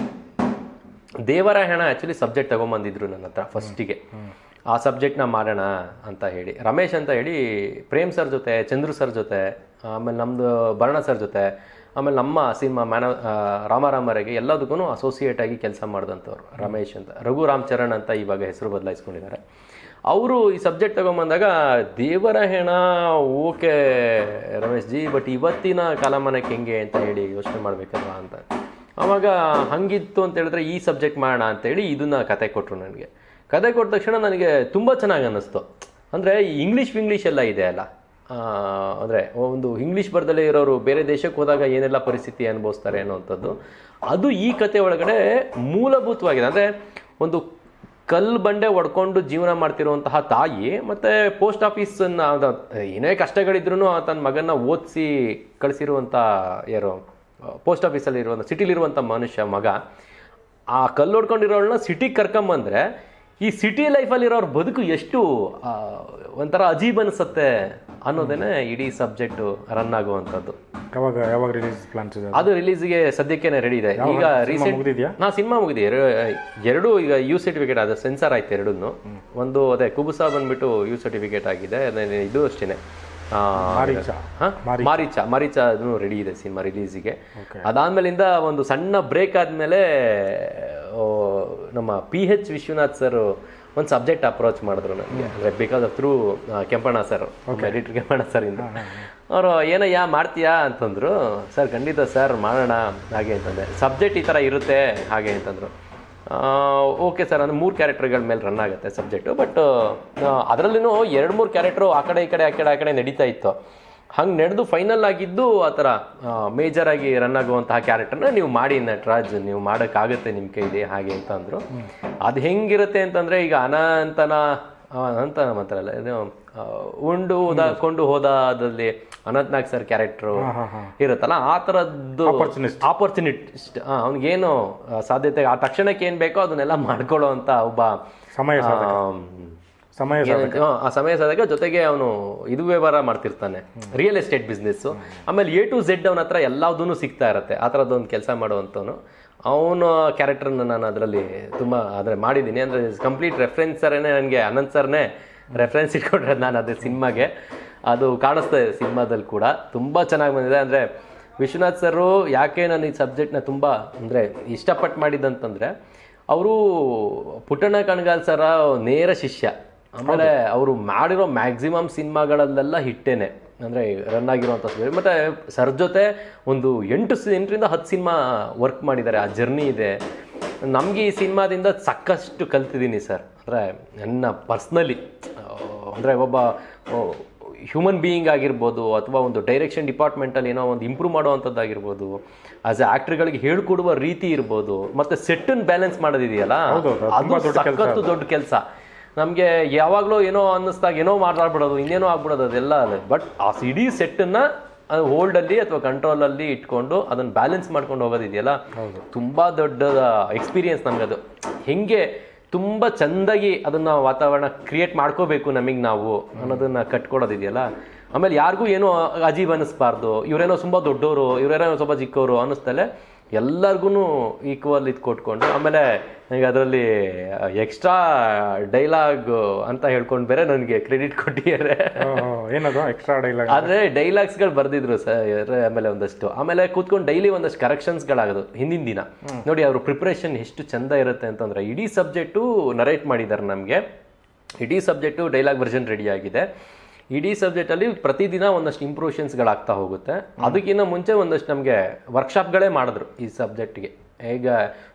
ದೇವರ ಹೆಣ ಆ್ಯಕ್ಚುಲಿ ಸಬ್ಜೆಕ್ಟ್ ತಗೊಂಬಂದಿದ್ರು ನನ್ನ ಹತ್ರ ಫಸ್ಟಿಗೆ ಆ ಸಬ್ಜೆಕ್ಟ್ನ ಮಾಡೋಣ ಅಂತ ಹೇಳಿ ರಮೇಶ್ ಅಂತ ಹೇಳಿ ಪ್ರೇಮ್ ಸರ್ ಜೊತೆ ಚಂದ್ರು ಸರ್ ಜೊತೆ ಆಮೇಲೆ ನಮ್ಮದು ಭರಣ ಸರ್ ಜೊತೆ ಆಮೇಲೆ ನಮ್ಮ ಸಿನಿಮಾ ಮ್ಯಾನ ರಾಮರಾಮರಿಗೆ ಎಲ್ಲದಕ್ಕೂ ಅಸೋಸಿಯೇಟ್ ಆಗಿ ಕೆಲಸ ಮಾಡಿದಂಥವ್ರು ರಮೇಶ್ ಅಂತ ರಘು ರಾಮ್ ಚರಣ್ ಅಂತ ಇವಾಗ ಹೆಸರು ಬದಲಾಯಿಸ್ಕೊಂಡಿದ್ದಾರೆ ಅವರು ಈ ಸಬ್ಜೆಕ್ಟ್ ತಗೊಂಬಂದಾಗ ದೇವರ ಹೆಣ ಓಕೆ ರಮೇಶ್ ಜಿ ಬಟ್ ಇವತ್ತಿನ ಕಾಲಮಾನಕ್ಕೆ ಹೆಂಗೆ ಅಂತ ಹೇಳಿ ಯೋಚನೆ ಮಾಡ್ಬೇಕಲ್ವಾ ಅಂತ ಆವಾಗ ಹಂಗಿತ್ತು ಅಂತ ಹೇಳಿದ್ರೆ ಈ ಸಬ್ಜೆಕ್ಟ್ ಮಾಡೋಣ ಅಂತೇಳಿ ಇದನ್ನ ಕತೆ ಕೊಟ್ಟರು ನನಗೆ ಕತೆ ಕೊಟ್ಟ ತಕ್ಷಣ ನನಗೆ ತುಂಬ ಚೆನ್ನಾಗಿ ಅನ್ನಿಸ್ತು ಅಂದರೆ ಇಂಗ್ಲೀಷ್ ವಿಂಗ್ಲೀಷ್ ಎಲ್ಲ ಇದೆ ಅಲ್ಲ ಆ, ಅಂದ್ರೆ ಒಂದು ಇಂಗ್ಲಿಷ್ ಬರ್ದಲ್ಲೇ ಇರೋರು ಬೇರೆ ದೇಶಕ್ಕೆ ಹೋದಾಗ ಏನೆಲ್ಲ ಪರಿಸ್ಥಿತಿ ಅನುಭವಿಸ್ತಾರೆ ಅನ್ನೋವಂಥದ್ದು ಅದು ಈ ಕತೆ ಒಳಗಡೆ ಮೂಲಭೂತವಾಗಿದೆ ಅಂದ್ರೆ ಒಂದು ಕಲ್ಲು ಬಂಡೆ ಹೊಡ್ಕೊಂಡು ಜೀವನ ಮಾಡ್ತಿರುವಂತಹ ತಾಯಿ ಮತ್ತೆ ಪೋಸ್ಟ್ ಆಫೀಸನ್ನ ಅದ ಏನೇ ಕಷ್ಟಗಳಿದ್ರು ತನ್ನ ಮಗನ ಓದಿಸಿ ಕಳಿಸಿರುವಂಥ ಯಾರು ಪೋಸ್ಟ್ ಆಫೀಸಲ್ಲಿ ಇರುವಂಥ ಸಿಟಿಲಿರುವಂಥ ಮನುಷ್ಯ ಮಗ ಆ ಕಲ್ಲು ಹೊಡ್ಕೊಂಡಿರೋಳನ್ನ ಸಿಟಿಗೆ ಕರ್ಕೊಂಬಂದ್ರೆ ಈ ಸಿಟಿ ಲೈಫಲ್ಲಿರೋರ ಬದುಕು ಎಷ್ಟು ಆ, ಒಂಥರ ಅಜೀಬ್ ಅನಿಸುತ್ತೆ ಅನ್ನೋದೇನೆ ಇಡೀ ಸಬ್ಜೆಕ್ಟ್ ರನ್ ಆಗುವಂಥದ್ದು ಯಾವಾಗ ಯಾವಾಗ ರಿಲೀಸ್ ಪ್ಲಾನ್ಸ್ ಇದೆ ಅದು ರಿಲೀಸ್ಗೆ ಸದ್ಯಕ್ಕೆ ರೆಡಿ ಇದೆ ಈಗ ರೀಸೆಂಟ್ ಮುಗಿದಿದ್ಯಾ ನಾ ಸಿನಿಮಾ ಮುಗಿದೆ ಎರಡು ಈಗ ಯು ಸರ್ಟಿಫಿಕೇಟ್ ಅದು ಸೆನ್ಸರ್ ಆಯ್ತು ಎರಡನ್ನು ಒಂದು ಅದೇ ಕುಬುಸ ಬಂದ್ಬಿಟ್ಟು ಯು ಸರ್ಟಿಫಿಕೇಟ್ ಆಗಿದೆ ಅದೇ ಇದು ಅಷ್ಟೇನೆ ಆ, ಮಾರೀಚ ಹ? ಮಾರೀಚ ಮಾರೀಚ ಅದನ್ನು ರೆಡಿ ಇದೆ ಸಿನಿಮಾ ರಿಲೀಸಿಗೆ Okay. ಅದಾದ್ಮೇಲಿಂದ ಒಂದು ಸಣ್ಣ ಬ್ರೇಕ್ ಆದ್ಮೇಲೆ ಆ, ನಮ್ಮ ಪಿ ಎಚ್ ವಿಶ್ವನಾಥ್ ಸರ್ ಒಂದು ಸಬ್ಜೆಕ್ಟ್ ಅಪ್ರೋಚ್ ಮಾಡಿದ್ರು ನನಗೆ ಅಂದರೆ because of through Kempanna sir editor Kempanna sir ಇಂದ ಅವರು ಏನಯ್ಯ ಮಾಡ್ತೀಯಾ ಅಂತಂದ್ರು ಸರ್ ಖಂಡಿತ ಸರ್ ಮಾಡೋಣ ಹಾಗೆ ಅಂತಂದೆ ಸಬ್ಜೆಕ್ಟ್ ಈ ಥರ ಇರುತ್ತೆ ಹಾಗೆ ಅಂತಂದ್ರು ಓಕೆ ಸರ್ ಅಂದ್ರೆ ಮೂರು ಕ್ಯಾರೆಕ್ಟರ್ಗಳ ಮೇಲೆ ರನ್ ಆಗುತ್ತೆ ಸಬ್ಜೆಕ್ಟು ಬಟ್ ಅದರಲ್ಲಿನೂ ಎರಡು ಮೂರು ಕ್ಯಾರೆಕ್ಟ್ರು ಆ ಕಡೆ ಈ ಕಡೆ ಆ ಕಡೆ ಆ ಕಡೆ ನಡೀತಾ ಇತ್ತು ಹಂಗೆ ನಡೆದು ಫೈನಲ್ ಆಗಿದ್ದು ಆ ಥರ ಮೇಜರ್ ಆಗಿ ರನ್ ಆಗುವಂತಹ ಕ್ಯಾರೆಕ್ಟರ್ನ ನೀವು ಮಾಡಿ ನಟರಾಜ್ ನೀವು ಮಾಡೋಕ್ಕಾಗುತ್ತೆ ನಿಮ್ಮ ಕೈಲಿ ಹಾಗೆ ಅಂತ ಅಂದರು ಅದು ಹೆಂಗಿರುತ್ತೆ ಅಂತಂದರೆ ಈಗ ಅನಂತನ ಆ, ಅನಂತ ಅಂತಾರಲ್ಲ ಇದು ಆ, ಉಂಡು ಉದಾಕೊಂಡು ಹೋದಾದಲ್ಲಿ ಅನಂತ್ನಾಗ್ ಸರ್ ಕ್ಯಾರೆಕ್ಟ್ರು ಹಾಂ ಹಾಂ ಇರುತ್ತಲ್ಲ ಆ ಥರದ್ದು Opportunist. ಆಪರ್ಚುನಿಸ್ಟ್ ಅವನಿಗೇನು ಸಾಧ್ಯತೆ ಆ ತಕ್ಷಣಕ್ಕೆ ಏನು ಬೇಕೋ ಅದನ್ನೆಲ್ಲ ಮಾಡ್ಕೊಳ್ಳೋ ಅಂತ ಒಬ್ಬ ಸಮಯ ಸಾಧಕ ಆಮ್, ಸಮಯ ಏನಂತ- ಹಾ, ಆ ಸಮಯ ಸಾಧಕ ಜೊತೆಗೆ ಅವನು ಇದು ವ್ಯವಹಾರ ಮಾಡ್ತಿರ್ತಾನೆ ರಿಯಲ್ ಎಸ್ಟೇಟ್ ಬಿಸ್ನೆಸ್ ಆಮೇಲೆ ಎ ಟು ಝೆಡ್ ಅವನ ಹತ್ರ ಎಲ್ಲದೂ ಸಿಗ್ತಾ ಇರತ್ತೆ ಆ ಥರದ್ದೊಂದು ಕೆಲಸ ಮಾಡುವಂಥವನು ಅವನ ಕ್ಯಾರೆಕ್ಟರ್ನ ನಾನು ಅದರಲ್ಲಿ ತುಂಬ ಅಂದರೆ ಮಾಡಿದ್ದೀನಿ ಅಂದರೆ ಕಂಪ್ಲೀಟ್ ರೆಫರೆನ್ಸ್ ಸರನೇ ನನಗೆ ಅನಂತ್ ಸರ್ನೇ ರೆಫರೆನ್ಸ್ ಇಟ್ಕೊಂಡ್ರೆ ನಾನು ಅದೇ ಸಿನಿಮಾಗೆ ಅದು ಕಾಣಿಸ್ತಾ ಇದೆ ಸಿನಿಮಾದಲ್ಲಿ ಕೂಡ ತುಂಬ ಚೆನ್ನಾಗಿ ಬಂದಿದೆ ಅಂದರೆ ವಿಶ್ವನಾಥ್ ಸರು ಯಾಕೆ ನಾನು ಈ ಸಬ್ಜೆಕ್ಟ್ನ ತುಂಬ ಅಂದರೆ ಇಷ್ಟಪಟ್ಟು ಮಾಡಿದ್ದಂತಂದರೆ ಅವರು ಪುಟ್ಟಣ್ಣ ಕಣಗಾಲ್ ಸರ ನೇರ ಶಿಷ್ಯ ಆಮೇಲೆ ಅವರು ಮಾಡಿರೋ ಮ್ಯಾಕ್ಸಿಮಮ್ ಸಿನಿಮಾಗಳಲ್ಲೆಲ್ಲ ಹಿಟ್ಟೇನೆ ಅಂದರೆ ರನ್ ಆಗಿರುವಂಥ ಮತ್ತು ಸರ್ ಜೊತೆ ಒಂದು ಎಂಟು ಸಿ- ಎಂಟರಿಂದ ಹತ್ತು ಸಿನಿಮಾ ವರ್ಕ್ ಮಾಡಿದ್ದಾರೆ ಆ ಜರ್ನಿ ಇದೆ ನಮಗೆ ಈ ಸಿನಿಮಾದಿಂದ ಸಾಕಷ್ಟು ಕಲ್ತಿದ್ದೀನಿ ಸರ್ ಅಂದರೆ ನನ್ನ ಪರ್ಸ್ನಲಿ ಅಂದರೆ ಒಬ್ಬ ಹ್ಯೂಮನ್ ಬೀಯಿಂಗ್ ಆಗಿರ್ಬೋದು ಅಥವಾ ಒಂದು ಡೈರೆಕ್ಷನ್ ಡಿಪಾರ್ಟ್ಮೆಂಟಲ್ಲಿ ಏನೋ ಒಂದು ಇಂಪ್ರೂವ್ ಮಾಡುವಂಥದ್ದಾಗಿರ್ಬೋದು ಆಸ್ ಎ ಆ್ಯಕ್ಟ್ರ್ಗಳಿಗೆ ಹೇಳ್ಕೊಡುವ ರೀತಿ ಇರ್ಬೋದು ಮತ್ತು ಸೆಟ್ಟನ್ನು ಬ್ಯಾಲೆನ್ಸ್ ಮಾಡೋದಿದೆಯಲ್ಲ ಹೌದೌದು, ಅದು ತುಂಬಾ ಅದು ದೊಡ್ಡ ಕೆಲ್ಸ ಸಖತ್ತು ದೊಡ್ಡ ಕೆಲಸ ನಮಗೆ ಯಾವಾಗಲೂ ಏನೋ ಅನ್ನಿಸ್ದಾಗ ಏನೋ ಮಾತಾಡ್ಬಿಡೋದು ಇನ್ನೇನೋ ಆಗ್ಬಿಡೋದು ಅದೆಲ್ಲ ಅಲ್ಲ ಬಟ್ ಆ ಇಡೀ ಸೆಟ್ಟನ್ನು ಹೋಲ್ಡಲ್ಲಿ ಅಥವಾ ಕಂಟ್ರೋಲಲ್ಲಿ ಇಟ್ಕೊಂಡು ಅದನ್ನು ಬ್ಯಾಲೆನ್ಸ್ ಮಾಡ್ಕೊಂಡು ಹೋಗೋದಿದೆಯಲ್ಲ ತುಂಬ ದೊಡ್ಡ ಎಕ್ಸ್ಪೀರಿಯನ್ಸ್ ನಮಗದು ಹೆಂಗೆ ತುಂಬ ಚೆಂದಾಗಿ ಅದನ್ನ ವಾತಾವರಣ ಕ್ರಿಯೇಟ್ ಮಾಡ್ಕೋಬೇಕು ನಮಗೆ ನಾವು ಅನ್ನೋದನ್ನ ಕಟ್ಕೊಡೋದಿದೆಯಲ್ಲ ಆಮೇಲೆ ಯಾರಿಗೂ ಏನೋ ಅಜೀಬ್ ಅನ್ನಿಸ್ಬಾರ್ದು ಇವರೇನೋ ತುಂಬ ದೊಡ್ಡವರು ಇವರೇನೋ ಸ್ವಲ್ಪ ಚಿಕ್ಕವರು ಅನ್ನಿಸ್ತಲೆ ಎಲ್ಲರಿಗೂ ಈಕ್ವಲ್ ಇದು ಕೊಟ್ಕೊಂಡು ಆಮೇಲೆ ನನಗೆ ಅದರಲ್ಲಿ ಎಕ್ಸ್ಟ್ರಾ ಡೈಲಾಗ್ ಅಂತ ಹೇಳ್ಕೊಂಡು ಬೇರೆ ನನಗೆ ಕ್ರೆಡಿಟ್ ಕೊಟ್ಟಿದ್ದಾರೆ ಏನದು ಎಕ್ಸ್ಟ್ರಾ ಡೈಲಾಗ್ ಆದ್ರೆ ಡೈಲಾಗ್ಸ್ಗಳು ಬರ್ದಿದ್ರು ಸರ್ ಆಮೇಲೆ ಒಂದಷ್ಟು ಆಮೇಲೆ ಕೂತ್ಕೊಂಡು ಡೈಲಿ ಒಂದಷ್ಟು ಕರೆಕ್ಷನ್ಸ್ಗಳಾಗೋದು ಹಿಂದಿನ ದಿನ ನೋಡಿ ಅವ್ರ ಪ್ರಿಪ್ರೇಷನ್ ಎಷ್ಟು ಚಂದ ಇರುತ್ತೆ ಅಂತಂದ್ರೆ ಇಡೀ ಸಬ್ಜೆಕ್ಟು ನರೇಟ್ ಮಾಡಿದ್ದಾರೆ ನಮಗೆ ಇಡೀ ಸಬ್ಜೆಕ್ಟು ಡೈಲಾಗ್ ವರ್ಷನ್ ರೆಡಿ ಆಗಿದೆ ಇಡೀ ಸಬ್ಜೆಕ್ಟಲ್ಲಿ ಪ್ರತಿದಿನ ಒಂದಷ್ಟು ಇಂಪ್ರೂಷನ್ಸ್ಗಳಾಗ್ತಾ ಹೋಗುತ್ತೆ ಅದಕ್ಕಿಂತ ಮುಂಚೆ ಒಂದಷ್ಟು ನಮಗೆ ವರ್ಕ್ಶಾಪ್ಗಳೇ ಮಾಡಿದ್ರು ಈ ಸಬ್ಜೆಕ್ಟ್ಗೆ ಈಗ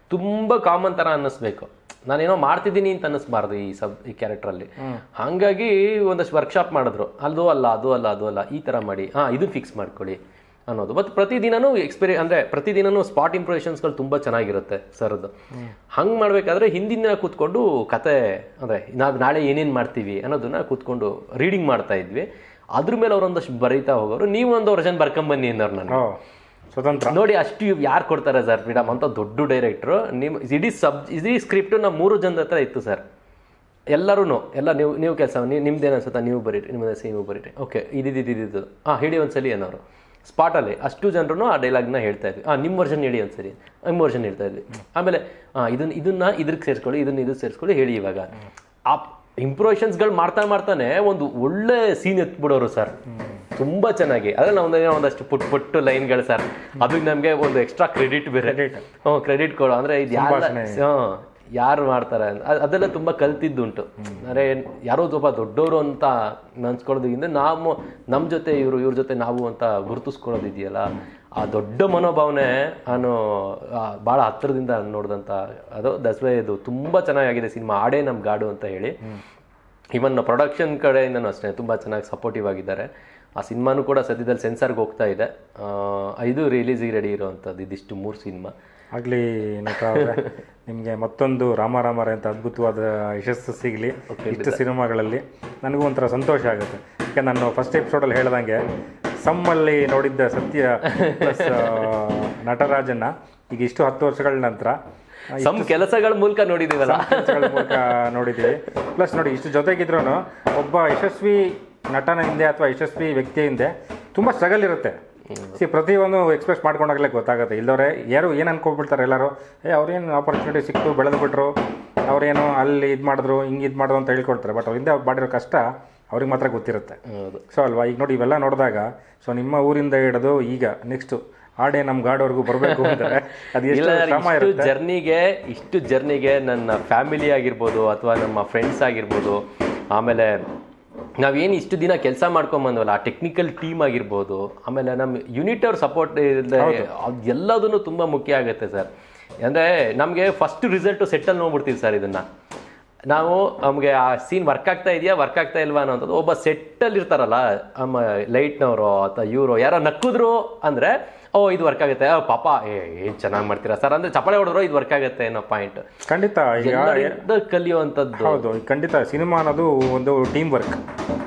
ತುಂಬ ಕಾಮನ್ ಥರ ಅನ್ನಿಸ್ಬೇಕು ನಾನೇನೋ ಮಾಡ್ತಿದ್ದೀನಿ ಅಂತ ಅನ್ನಿಸ್ಬಾರ್ದು ಈ ಸಬ್ ಈ ಕ್ಯಾರೆಕ್ಟ್ರಲ್ಲಿ ಹಾಗಾಗಿ ಒಂದಷ್ಟು ವರ್ಕ್ಶಾಪ್ ಮಾಡಿದ್ರು ಅದು ಅಲ್ಲ ಅದು ಅಲ್ಲ ಅದು ಅಲ್ಲ ಈ ಥರ ಮಾಡಿ ಹಾಂ ಇದು ಫಿಕ್ಸ್ ಮಾಡ್ಕೊಳ್ಳಿ ಅನ್ನೋದು ಮತ್ತು ಪ್ರತಿದಿನನೂ ಎಕ್ಸ್ಪೀರಿ ಅಂದರೆ ಪ್ರತಿದಿನನೂ ಸ್ಪಾಟ್ ಇಂಪ್ರೂವೇಷನ್ಸ್ಗಳು ತುಂಬ ಚೆನ್ನಾಗಿರುತ್ತೆ ಸರ್ದು ಹಂಗೆ ಮಾಡಬೇಕಾದ್ರೆ ಹಿಂದಿನ ದಿನ ಕೂತ್ಕೊಂಡು ಕತೆ ಅಂದರೆ ನಾವು ನಾಳೆ ಏನೇನು ಮಾಡ್ತೀವಿ ಅನ್ನೋದನ್ನ ಕೂತ್ಕೊಂಡು ರೀಡಿಂಗ್ ಮಾಡ್ತಾ ಇದ್ವಿ ಅದ್ರ ಮೇಲೆ ಅವರೊಂದಷ್ಟು ಬರೀತಾ ಹೋಗೋರು ನೀವು ಒಂದು ವರ್ಷನ್ ಬರ್ಕೊಂಬನ್ನಿ ಅನ್ನೋರು ನಾನು ಓ ಸ್ವತಂತ್ರ ನೋಡಿ ಅಷ್ಟು ಯಾರು ಕೊಡ್ತಾರೆ ಸರ್ ಫ್ರೀಡಮ್ ಅಂತ ದೊಡ್ಡ ಡೈರೆಕ್ಟ್ರು ನಿಮ್ಮ ಇಡೀ ಸಬ್ ಇಡೀ ಸ್ಕ್ರಿಪ್ಟ್ ನಮ್ಮ ಮೂರು ಜನದ ಹತ್ರ ಇತ್ತು ಸರ್ ಎಲ್ಲರೂ ಎಲ್ಲ ನೀವು ನೀವು ಕೆಲಸ ನೀವು ನಿಮ್ದೇನು ಅನ್ಸುತ್ತಾ ನೀವು ಬರೀರಿ ನಿಮ್ಮದೇ ನೀವು ಬರೀರಿ ಓಕೆ ಇದಿದ್ದು ಇದಿದ್ದು ಹಾಂ ಹೇಳಿ ಒಂದ್ಸಲಿ ಅನ್ನೋರು ಸ್ಪಾಟಲ್ಲಿ ಅಷ್ಟು ಜನರು ಆ ಡೈಲಾಗ್ನ ಹೇಳ್ತಾ ಇದ್ವಿ ಹಾಂ ನಿಮ್ಮ ವರ್ಷನ್ ಹೇಳಿ ಒಂದ್ಸರಿ ನಿಮ್ಮ ವರ್ಷನ್ ಹೇಳ್ತಾ ಇದ್ವಿ ಆಮೇಲೆ ಹಾಂ ಇದನ್ನ ಇದನ್ನ ಇದ್ರಿಗೆ ಸೇರಿಸ್ಕೊಳ್ಳಿ ಇದನ್ನ ಇದಕ್ಕೆ ಸೇರಿಸ್ಕೊಳ್ಳಿ ಹೇಳಿ ಇವಾಗ ಆ ಇಂಪ್ರೂವೇಷನ್ಸ್ಗಳು ಮಾಡ್ತಾ ಮಾಡ್ತಾನೆ ಒಂದು ಒಳ್ಳೆ ಸೀನ್ ಎತ್ಬಿಡೋರು ಸರ್ ತುಂಬಾ ಚೆನ್ನಾಗಿ ಅದ್ರಲ್ಲಿ ಒಂದೇ ಒಂದಷ್ಟು ಪುಟ್ ಪುಟ್ಟು ಲೈನ್ಗಳು ಸರ್ ಅದಕ್ಕೆ ನಮಗೆ ಒಂದು ಎಕ್ಸ್ಟ್ರಾ ಕ್ರೆಡಿಟ್ ಬೇರೆ ಹ್ಞೂ ಕ್ರೆಡಿಟ್ ಕೊಡೋ ಅಂದ್ರೆ ಇದು ಯಾರ ಹ್ಮ್, ಯಾರು ಮಾಡ್ತಾರೆ ಅಂತ. ಅದ್- ಅದೆಲ್ಲ ತುಂಬಾ ಕಲ್ತಿದ್ದುಂಟು ಅಂದ್ರೆ ಯಾರೋ ಒಬ್ಬ ದೊಡ್ಡವರು ಅಂತ ಅನ್ಸ್ಕೊಳ್ಳೋದ್ರಿಂದ ನಾವು ನಮ್ಮ ಜೊತೆ ಇವರು ಇವ್ರ ಜೊತೆ ನಾವು ಅಂತ ಗುರುತಿಸ್ಕೊಳ್ಳೋದಿದೆಯಲ್ಲ ಆ ದೊಡ್ಡ ಮನೋಭಾವನೆ ನಾನು ಆ, ಭಾಳ ಹತ್ತಿರದಿಂದ ನೋಡಿದಂಥ ಅದು ದಸರಾ ಇದು ತುಂಬ ಚೆನ್ನಾಗಿದೆ ಸಿನಿಮಾ ಆಡೇ ನಮ್ಮ ಗಾಡು ಅಂತ ಹೇಳಿ ಇವನ್ ಪ್ರೊಡಕ್ಷನ್ ಕಡೆಯಿಂದನೂ ಅಷ್ಟೇ ತುಂಬ ಚೆನ್ನಾಗಿ ಸಪೋರ್ಟಿವ್ ಆಗಿದ್ದಾರೆ ಆ ಸಿನಿಮಾನು ಕೂಡ ಸದ್ಯದಲ್ಲಿ ಸೆನ್ಸಾರ್ಗೆ ಹೋಗ್ತಾ ಇದೆ ಆ, ಇದು ರಿಲೀಸಿಗೆ ರೆಡಿ ಇರೋವಂಥದ್ದು ಇದಿಷ್ಟು ಮೂರು ಸಿನಿಮಾ ಆಗಲಿ ನಟ ಅವರೇ ನಿಮಗೆ ಮತ್ತೊಂದು ರಾಮ ರಾಮರೇ ಅಂತ ಅದ್ಭುತವಾದ ಯಶಸ್ಸು ಸಿಗಲಿ ಇಷ್ಟು ಸಿನಿಮಾಗಳಲ್ಲಿ ನನಗೂ ಒಂಥರ ಸಂತೋಷ ಆಗುತ್ತೆ ಯಾಕೆ ನಾನು ಫಸ್ಟ್ ಎಪಿಸೋಡಲ್ಲಿ ಹೇಳ್ದಂಗೆ ಸಮ್ಮಲ್ಲಿ ನೋಡಿದ್ದ ಸತ್ಯ ಪ್ಲಸ್ ನಟರಾಜನ್ನ ಈಗ ಇಷ್ಟು ಹತ್ತು ವರ್ಷಗಳ ನಂತರ ಸಮ್ ಕೆಲಸಗಳ ಮೂಲಕ ನೋಡಿದೀವಲ್ಲ ಕೆಲಸಗಳ ಮೂಲಕ ನೋಡಿದ್ದೀವಿ ಪ್ಲಸ್ ನೋಡಿ ಇಷ್ಟು ಜೊತೆಗಿದ್ರೂ ಒಬ್ಬ ಯಶಸ್ವಿ ನಟನ ಹಿಂದೆ ಅಥವಾ ಯಶಸ್ವಿ ವ್ಯಕ್ತಿ ಹಿಂದೆ ತುಂಬ ಸ್ಟ್ರಗಲ್ ಇರುತ್ತೆ ಸಿ ಪ್ರತಿಯೊಂದು ಎಕ್ಸ್ಪ್ರೆಸ್ ಮಾಡ್ಕೊಂಡಾಗಲೇ ಗೊತ್ತಾಗುತ್ತೆ ಇಲ್ಲದವ್ರೆ ಯಾರು ಏನು ಅನ್ಕೊಬಿಡ್ತಾರೆ ಎಲ್ಲರೂ ಏ ಅವ್ರೇನು ಆಪರ್ಚುನಿಟಿ ಸಿಕ್ತು ಬೆಳೆದು ಬಿಟ್ರು ಅವ್ರೇನು ಅಲ್ಲಿ ಇದು ಮಾಡಿದ್ರು ಹಿಂಗೆ ಇದು ಮಾಡಿದ್ರು ಅಂತ ಹೇಳ್ಕೊಡ್ತಾರೆ ಬಟ್ ಅವ್ರಿಂದ ಮಾಡಿರೋ ಕಷ್ಟ ಅವ್ರಿಗೆ ಮಾತ್ರ ಗೊತ್ತಿರುತ್ತೆ ಹೌದು ಸೊ ಅಲ್ವಾ ಈಗ ನೋಡಿ ಇವೆಲ್ಲ ನೋಡಿದಾಗ ಸೊ ನಿಮ್ಮ ಊರಿಂದ ಹಿಡಿದು ಈಗ ನೆಕ್ಸ್ಟು ಆಡೇ ನಮ್ಮ ಗಾಡವರೆಗೂ ಬರಬೇಕು ಅಂದರೆ ಅದು ಇಲ್ಲ ಎಷ್ಟು ಶ್ರಮ ಇಷ್ಟು ಇರುತ್ತೆ ಜರ್ನಿಗೆ ಇಷ್ಟು ಜರ್ನಿಗೆ ನನ್ನ ಫ್ಯಾಮಿಲಿ ಆಗಿರ್ಬೋದು ಅಥವಾ ನಮ್ಮ ಫ್ರೆಂಡ್ಸ್ ಆಗಿರ್ಬೋದು ಆಮೇಲೆ ನಾವೇನು ಇಷ್ಟು ದಿನ ಕೆಲಸ ಮಾಡ್ಕೊಂಬಂದ್ವಲ್ಲ ಆ ಟೆಕ್ನಿಕಲ್ ಟೀಮ್ ಆಗಿರ್ಬೋದು ಆಮೇಲೆ ನಮ್ಮ ಯೂನಿಟ್ ಅವ್ರ ಸಪೋರ್ಟ್ ಎಲ್ಲದೂ ತುಂಬ ಮುಖ್ಯ ಆಗುತ್ತೆ ಸರ್ ಅಂದರೆ ನಮಗೆ ಫಸ್ಟ್ ರಿಸಲ್ಟು ಸೆಟ್ಟಲ್ಲಿ ನೋಡ್ಬಿಡ್ತೀವಿ ಸರ್ ಇದನ್ನು ನಾವು ನಮಗೆ ಆ ಸೀನ್ ವರ್ಕ್ ಆಗ್ತಾ ಇದೆಯಾ ವರ್ಕ್ ಆಗ್ತಾ ಇಲ್ವಾ ಅನ್ನೋಂಥದ್ದು ಒಬ್ಬ ಸೆಟ್ಟಲ್ಲಿ ಇರ್ತಾರಲ್ಲ ನಮ್ಮ ಲೈಟ್ನವರು ಅಥವಾ ಇವರು ಯಾರೋ ನಕ್ಕಿದ್ರು ಅಂದರೆ ಓ ಇದು ವರ್ಕ್ ಆಗುತ್ತೆ ಆ, ಪಾಪ ಏ ಏನು ಚೆನ್ನಾಗಿ ಮಾಡ್ತೀರಾ ಸರ್ ಅಂದರೆ ಚಪ್ಪಾಳೆ ಹೊಡೆದ್ರು ಇದು ವರ್ಕ್ ಆಗುತ್ತೆ ಅನ್ನೋ ಪಾಯಿಂಟ್ ಖಂಡಿತ ಈಗ ಎಲ್ಲರಿಂದ ಕಲಿಯುವಂಥದ್ದು ಹೌದು ಖಂಡಿತ ಸಿನಿಮಾ ಅನ್ನೋದು ಒಂದು ಟೀಮ್ ವರ್ಕ್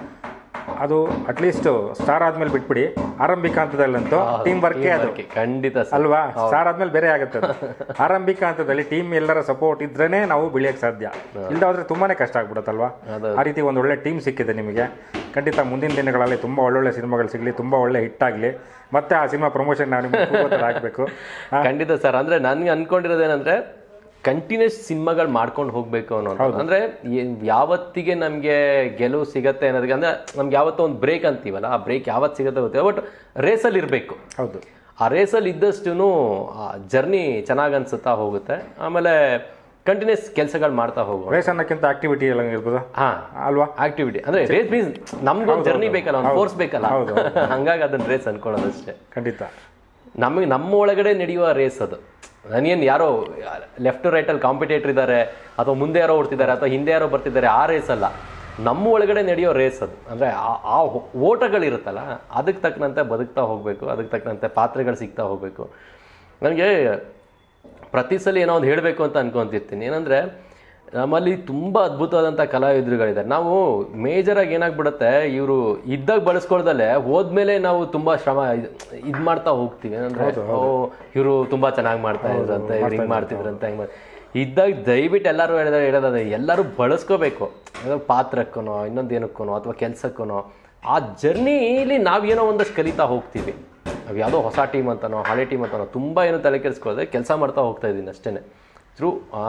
ಅದು ಅಟ್ಲೀಸ್ಟ್ ಸ್ಟಾರ್ ಆದ್ಮೇಲೆ ಬಿಟ್ಬಿಡಿ ಆರಂಭಿಕ ಹಂತದಲ್ಲಂತೂ ಟೀಮ್ ವರ್ಕೇ ಅದು Okay, ಖಂಡಿತ ಸರ್ ಅಲ್ವಾ ಸ್ಟಾರ್ ಆದ್ಮೇಲೆ ಬೇರೆ ಆಗುತ್ತೆ ಅದು. ಆರಂಭಿಕ ಹಂತದಲ್ಲಿ ಟೀಮ್ ಎಲ್ಲರ ಸಪೋರ್ಟ್ ಇದ್ರೇನೆ ನಾವು ಬೆಳೆಯಕ್ಕೆ ಸಾಧ್ಯ ಇಲ್ದಾದ್ರೆ ತುಂಬಾನೇ ಕಷ್ಟ ಆಗ್ಬಿಡುತ್ತಲ್ವಾ ಆ ರೀತಿ ಒಂದು ಒಳ್ಳೆ ಟೀಮ್ ಸಿಕ್ಕಿದೆ ನಿಮಗೆ ಖಂಡಿತ ಮುಂದಿನ ದಿನಗಳಲ್ಲಿ ತುಂಬಾ ಒಳ್ಳೊಳ್ಳೆ ಸಿನಿಮಾಗಳು ಸಿಗಲಿ ತುಂಬಾ ಒಳ್ಳೆ ಹಿಟ್ ಆಗಲಿ ಮತ್ತೆ ಆ ಸಿನಿಮಾ ಪ್ರಮೋಷನ್ ನಾವು ನಿಮಗೆ ಹಾಕಬೇಕು ಖಂಡಿತ ಸರ್ ಅಂದ್ರೆ ನನ್ಗೆ ಅನ್ಕೊಂಡಿರೋದೇನಂದ್ರೆ ಕಂಟಿನ್ಯೂಸ್ ಸಿನಿಮಾಗಳು ಮಾಡ್ಕೊಂಡು ಹೋಗ್ಬೇಕು ಅನ್ನೋದು ಅಂದ್ರೆ ಏನ್- ಯಾವತ್ತಿಗೆ ನಮ್ಗೆ ಗೆಲುವು ಸಿಗತ್ತೆ ಅನ್ನೋದಕ್ಕೆ ಅಂದ್ರೆ ನಮ್ಗೆ ಯಾವತ್ತೋ ಒಂದು ಬ್ರೇಕ್ ಅಂತೀವಲ್ಲ ಆ ಬ್ರೇಕ್ ಯಾವತ್ತು ಸಿಗತ್ತೆ ಗೊತ್ತಿಲ್ಲ ಬಟ್ ರೇಸಲ್ಲಿ ಇರಬೇಕು ಹೌದು ಆ ರೇಸಲ್ಲಿ ಇದ್ದಷ್ಟು ಆ ಜರ್ನಿ ಚೆನ್ನಾಗಿ ಅನ್ಸುತ್ತಾ ಹೋಗುತ್ತೆ ಆಮೇಲೆ ಕಂಟಿನ್ಯೂಸ್ ಕೆಲಸಗಳು ಮಾಡ್ತಾ ಹೋಗುವ ರೇಸ್ ಅನ್ನೋಕ್ಕಿಂತ ಆಕ್ಟಿವಿಟಿ ಎಲ್ಲ ಇರ್ಬೋದು ಹಾ ಅಲ್ವಾ ಆಕ್ಟಿವಿಟಿ ಅಂದ್ರೆ ರೇಸ್ ಮೀನ್ಸ್ ನಮ್ಗೊಂದು ಜರ್ನಿ ಬೇಕಲ್ಲ ಒಂದು ಫೋರ್ಸ್ ಬೇಕಲ್ಲ ಹೌದು, ಹಂಗಾಗಿ ಅದನ್ನ ರೇಸ್ ಅನ್ಕೊಳ್ಳೋದಷ್ಟೇ ಖಂಡಿತ ನಮಗೆ ನಮ್ಮ ಒಳಗಡೆ ನಡೆಯುವ ರೇಸ್ ಅದು ನನಗೇನು ಯಾರೋ ಲೆಫ್ಟ್ ರೈಟಲ್ಲಿ ಕಾಂಪಿಟೇಟರ್ ಇದ್ದಾರೆ ಅಥವಾ ಮುಂದೆ ಯಾರೋ ಓಡ್ತಿದ್ದಾರೆ ಅಥವಾ ಹಿಂದೆ ಯಾರೋ ಬರ್ತಿದ್ದಾರೆ ಆ ರೇಸ್ ಅಲ್ಲ ನಮ್ಮ ಒಳಗಡೆ ನಡೆಯೋ ರೇಸ್ ಅದು ಅಂದರೆ ಆ ಹೋ- ಓಟಗಳಿರುತ್ತಲ್ಲ ಅದಕ್ಕೆ ತಕ್ಕನಂತೆ ಬದುಕ್ತಾ ಹೋಗಬೇಕು ಅದಕ್ಕೆ ತಕ್ಕನಂತೆ ಪಾತ್ರೆಗಳು ಸಿಗ್ತಾ ಹೋಗಬೇಕು ನನಗೆ ಪ್ರತಿ ಸಲ ಏನೋ ಒಂದು ಹೇಳಬೇಕು ಅಂತ ಅನ್ಕೊಂತಿರ್ತೀನಿ ಏನಂದರೆ ನಮ್ಮಲ್ಲಿ ತುಂಬ ಅದ್ಭುತವಾದಂಥ ಕಲಾವಿದರುಗಳಿದ್ದಾರೆ ನಾವು ಮೇಜರಾಗಿ ಏನಾಗ್ಬಿಡುತ್ತೆ ಇವರು ಇದ್ದಾಗ ಬಳಸ್ಕೊಳ್ದಲ್ಲೇ ಹೋದ್ಮೇಲೆ ನಾವು ತುಂಬ ಶ್ರಮ ಇದು ಮಾಡ್ತಾ ಹೋಗ್ತೀವಿ ಏನಂದ್ರೆ ಓ ಇವರು ತುಂಬ ಚೆನ್ನಾಗಿ ಮಾಡ್ತಾ ಇದ್ರಂತೆ ಇವ್ರು ಹಿಂಗೆ ಮಾಡ್ತಿದ್ರಂತೆ ಹೆಂಗೆ ಮಾಡಿ ಇದ್ದಾಗ ದಯವಿಟ್ಟು ಎಲ್ಲರೂ ಹೇಳಿದ ಹೇಳೋದೇ ಎಲ್ಲರೂ ಬಳಸ್ಕೋಬೇಕು ಅದು ಪಾತ್ರಕ್ಕೂ ಇನ್ನೊಂದು ಏನಕ್ಕೂ ಅಥವಾ ಕೆಲಸಕ್ಕೂ ಆ ಜರ್ನಿಲಿ ನಾವೇನೋ ಒಂದಷ್ಟು ಕಲಿತಾ ಹೋಗ್ತೀವಿ ನಾವು ಯಾವುದೋ ಹೊಸ ಟೀಮ್ ಅಂತನೋ ಹಳೆ ಟೀಮ್ ಅಂತನೋ ತುಂಬ ಏನು ತಲೆ ಕೆಡಿಸ್ಕೊಳ್ಳದೆ ಕೆಲಸ ಮಾಡ್ತಾ ಹೋಗ್ತಾ ಇದ್ದೀನಿ ಅಷ್ಟೇ ಥ್ರೂ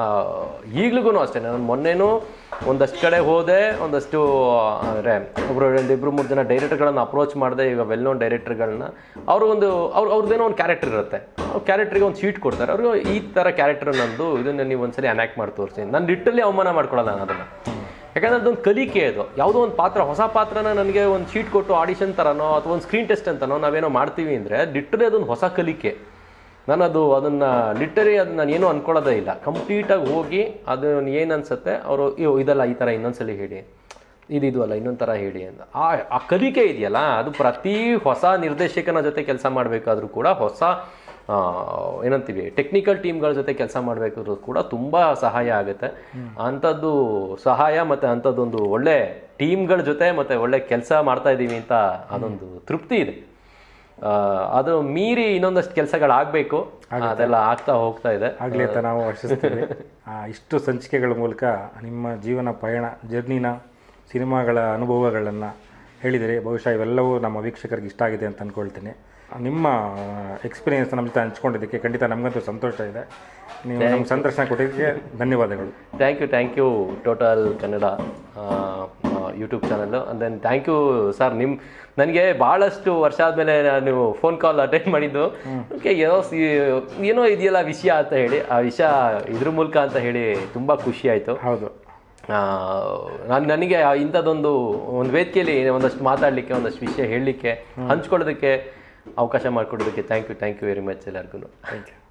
ಈಗ್ಲಿಗೂ ಅಷ್ಟೇ ನಾನು ಮೊನ್ನೆನೂ ಒಂದಷ್ಟು ಕಡೆ ಹೋದೆ ಒಂದಷ್ಟು ಅಂದರೆ ಒಬ್ಬರು ಒಂದು ಇಬ್ಬರು ಮೂರು ಜನ ಡೈರೆಕ್ಟರ್ಗಳನ್ನ ಅಪ್ರೋಚ್ ಮಾಡಿದೆ ಈಗ ವೆಲ್ ನೋನ್ ಡೈರೆಕ್ಟರ್ಗಳನ್ನ ಅವರು ಒಂದು ಅವ್ರ ಅವ್ರದ್ದೇನೋ ಒಂದು ಕ್ಯಾರೆಕ್ಟರ್ ಇರುತ್ತೆ ಕ್ಯಾರೆಕ್ಟ್ರಿಗೆ ಒಂದು ಶೀಟ್ ಕೊಡ್ತಾರೆ ಅವ್ರಿಗೆ ಈ ಥರ ಕ್ಯಾರೆಕ್ಟರ್ ನಂದು ಇದನ್ನು ನೀವು ಒಂದ್ಸಲಿ ಅನ್ಯಾಕ್ಟ್ ಮಾಡಿ ತೋರಿಸಿ ನಾನು ಲಿಟ್ಟಲ್ಲಿ ಅವಮಾನ ಮಾಡ್ಕೊಳ್ಳಲ್ಲ ನಾನು ಅದನ್ನು ಯಾಕಂದ್ರೆ ಅದೊಂದು ಕಲಿಕೆ ಅದು ಯಾವುದೋ ಒಂದು ಪಾತ್ರ ಹೊಸ ಪಾತ್ರನ ನನಗೆ ಒಂದು ಶೀಟ್ ಕೊಟ್ಟು ಆಡಿಷನ್ ಥರನೋ ಅಥವಾ ಒಂದು ಸ್ಕ್ರೀನ್ ಟೆಸ್ಟ್ ಅಂತನೋ ನಾವೇನೋ ಮಾಡ್ತೀವಿ ಅಂದರೆ ಲಿಟ್ರಲಿ ಅದೊಂದು ಹೊಸ ಕಲಿಕೆ ನಾನು ಅದು ಅದನ್ನು ಲಿಟರಿ ಅದು ನಾನು ಏನೂ ಅನ್ಕೊಳ್ಳೋದೇ ಇಲ್ಲ ಕಂಪ್ಲೀಟಾಗಿ ಹೋಗಿ ಅದು ಏನು ಅನ್ಸುತ್ತೆ ಅವರು ಅಯ್ಯೋ ಇದಲ್ಲ ಈ ಥರ ಇನ್ನೊಂದ್ಸಲಿ ಹೇಳಿ ಇದಿದು ಅಲ್ಲ ಇನ್ನೊಂದು ಥರ ಹೇಳಿ ಅಂತ ಆ ಆ ಕಲಿಕೆ ಇದೆಯಲ್ಲ ಅದು ಪ್ರತಿ ಹೊಸ ನಿರ್ದೇಶಕನ ಜೊತೆ ಕೆಲಸ ಮಾಡಬೇಕಾದ್ರೂ ಕೂಡ ಹೊಸ ಆ, ಏನಂತೀವಿ ಟೆಕ್ನಿಕಲ್ ಟೀಮ್ಗಳ ಜೊತೆ ಕೆಲಸ ಮಾಡಬೇಕಾದ್ರೂ ಕೂಡ ತುಂಬ ಸಹಾಯ ಆಗುತ್ತೆ ಅಂಥದ್ದು ಸಹಾಯ ಮತ್ತು ಅಂಥದ್ದೊಂದು ಒಳ್ಳೆ ಟೀಮ್ಗಳ ಜೊತೆ ಮತ್ತು ಒಳ್ಳೆ ಕೆಲಸ ಮಾಡ್ತಾ ಇದ್ದೀವಿ ಅಂತ ಅದೊಂದು ತೃಪ್ತಿ ಇದೆ ಆ, ಅದು ಮೀರಿ ಇನ್ನೊಂದಷ್ಟು ಕೆಲಸಗಳಾಗಬೇಕು ಅದೆಲ್ಲ ಆಗ್ತಾ ಹೋಗ್ತಾ ಇದೆ ಆಗಲಿ ಅಂತ ನಾವು ಆಶಿಸ್ತೀವಿ ಆ, ಇಷ್ಟು ಸಂಚಿಕೆಗಳ ಮೂಲಕ ನಿಮ್ಮ ಜೀವನ ಪಯಣ ಜರ್ನಿನ ಸಿನಿಮಾಗಳ ಅನುಭವಗಳನ್ನು ಹೇಳಿದರೆ ಬಹುಶಃ ಇವೆಲ್ಲವೂ ನಮ್ಮ ವೀಕ್ಷಕರಿಗೆ ಇಷ್ಟ ಆಗಿದೆ ಅಂತ ಅಂದ್ಕೊಳ್ತೀನಿ ನಿಮ್ಮ ಎಕ್ಸ್ಪೀರಿಯನ್ಸ್ ನಮ್ಮ ಜೊತೆ ಹಂಚ್ಕೊಂಡಿದ್ದಕ್ಕೆ ಖಂಡಿತ ನಮಗಂತೂ ಸಂತೋಷ ಇದೆ ನೀವು ನಮ್ಮ ಸಂದರ್ಶನ ಕೊಟ್ಟಿದ್ದಕ್ಕೆ ಧನ್ಯವಾದಗಳು thank you thank you total Kannada YouTube channel and then thank you sir ನಿಮ್ಮ ನನಗೆ ಭಾಳಷ್ಟು ವರ್ಷ ಆದಮೇಲೆ ನಾನು ಫೋನ್ ಕಾಲ್ ಅಟೆಂಡ್ ಮಾಡಿದ್ದು ಓಕೆ ಏನೋ ಸಿ- ಏನೋ ಇದೆಯಲ್ಲ ವಿಷಯ ಅಂತ ಹೇಳಿ ಆ ವಿಷಯ ಇದ್ರ ಮೂಲಕ ಅಂತ ಹೇಳಿ ತುಂಬ ಖುಷಿ ಆಯಿತು ಹೌದು ನಾನು ನನಗೆ ಇಂಥದ್ದೊಂದು ಒಂದು ವೇದಿಕೆಯಲ್ಲಿ ಒಂದಷ್ಟು ಮಾತಾಡಲಿಕ್ಕೆ ಒಂದಷ್ಟು ವಿಷಯ ಹೇಳಲಿಕ್ಕೆ ಹಂಚ್ಕೊಳ್ಳೋದಕ್ಕೆ ಅವಕಾಶ ಮಾಡಿಕೊಡೋದಕ್ಕೆ thank you thank you very much ಎಲ್ಲರಿಗೂ ಥ್ಯಾಂಕ್ ಯು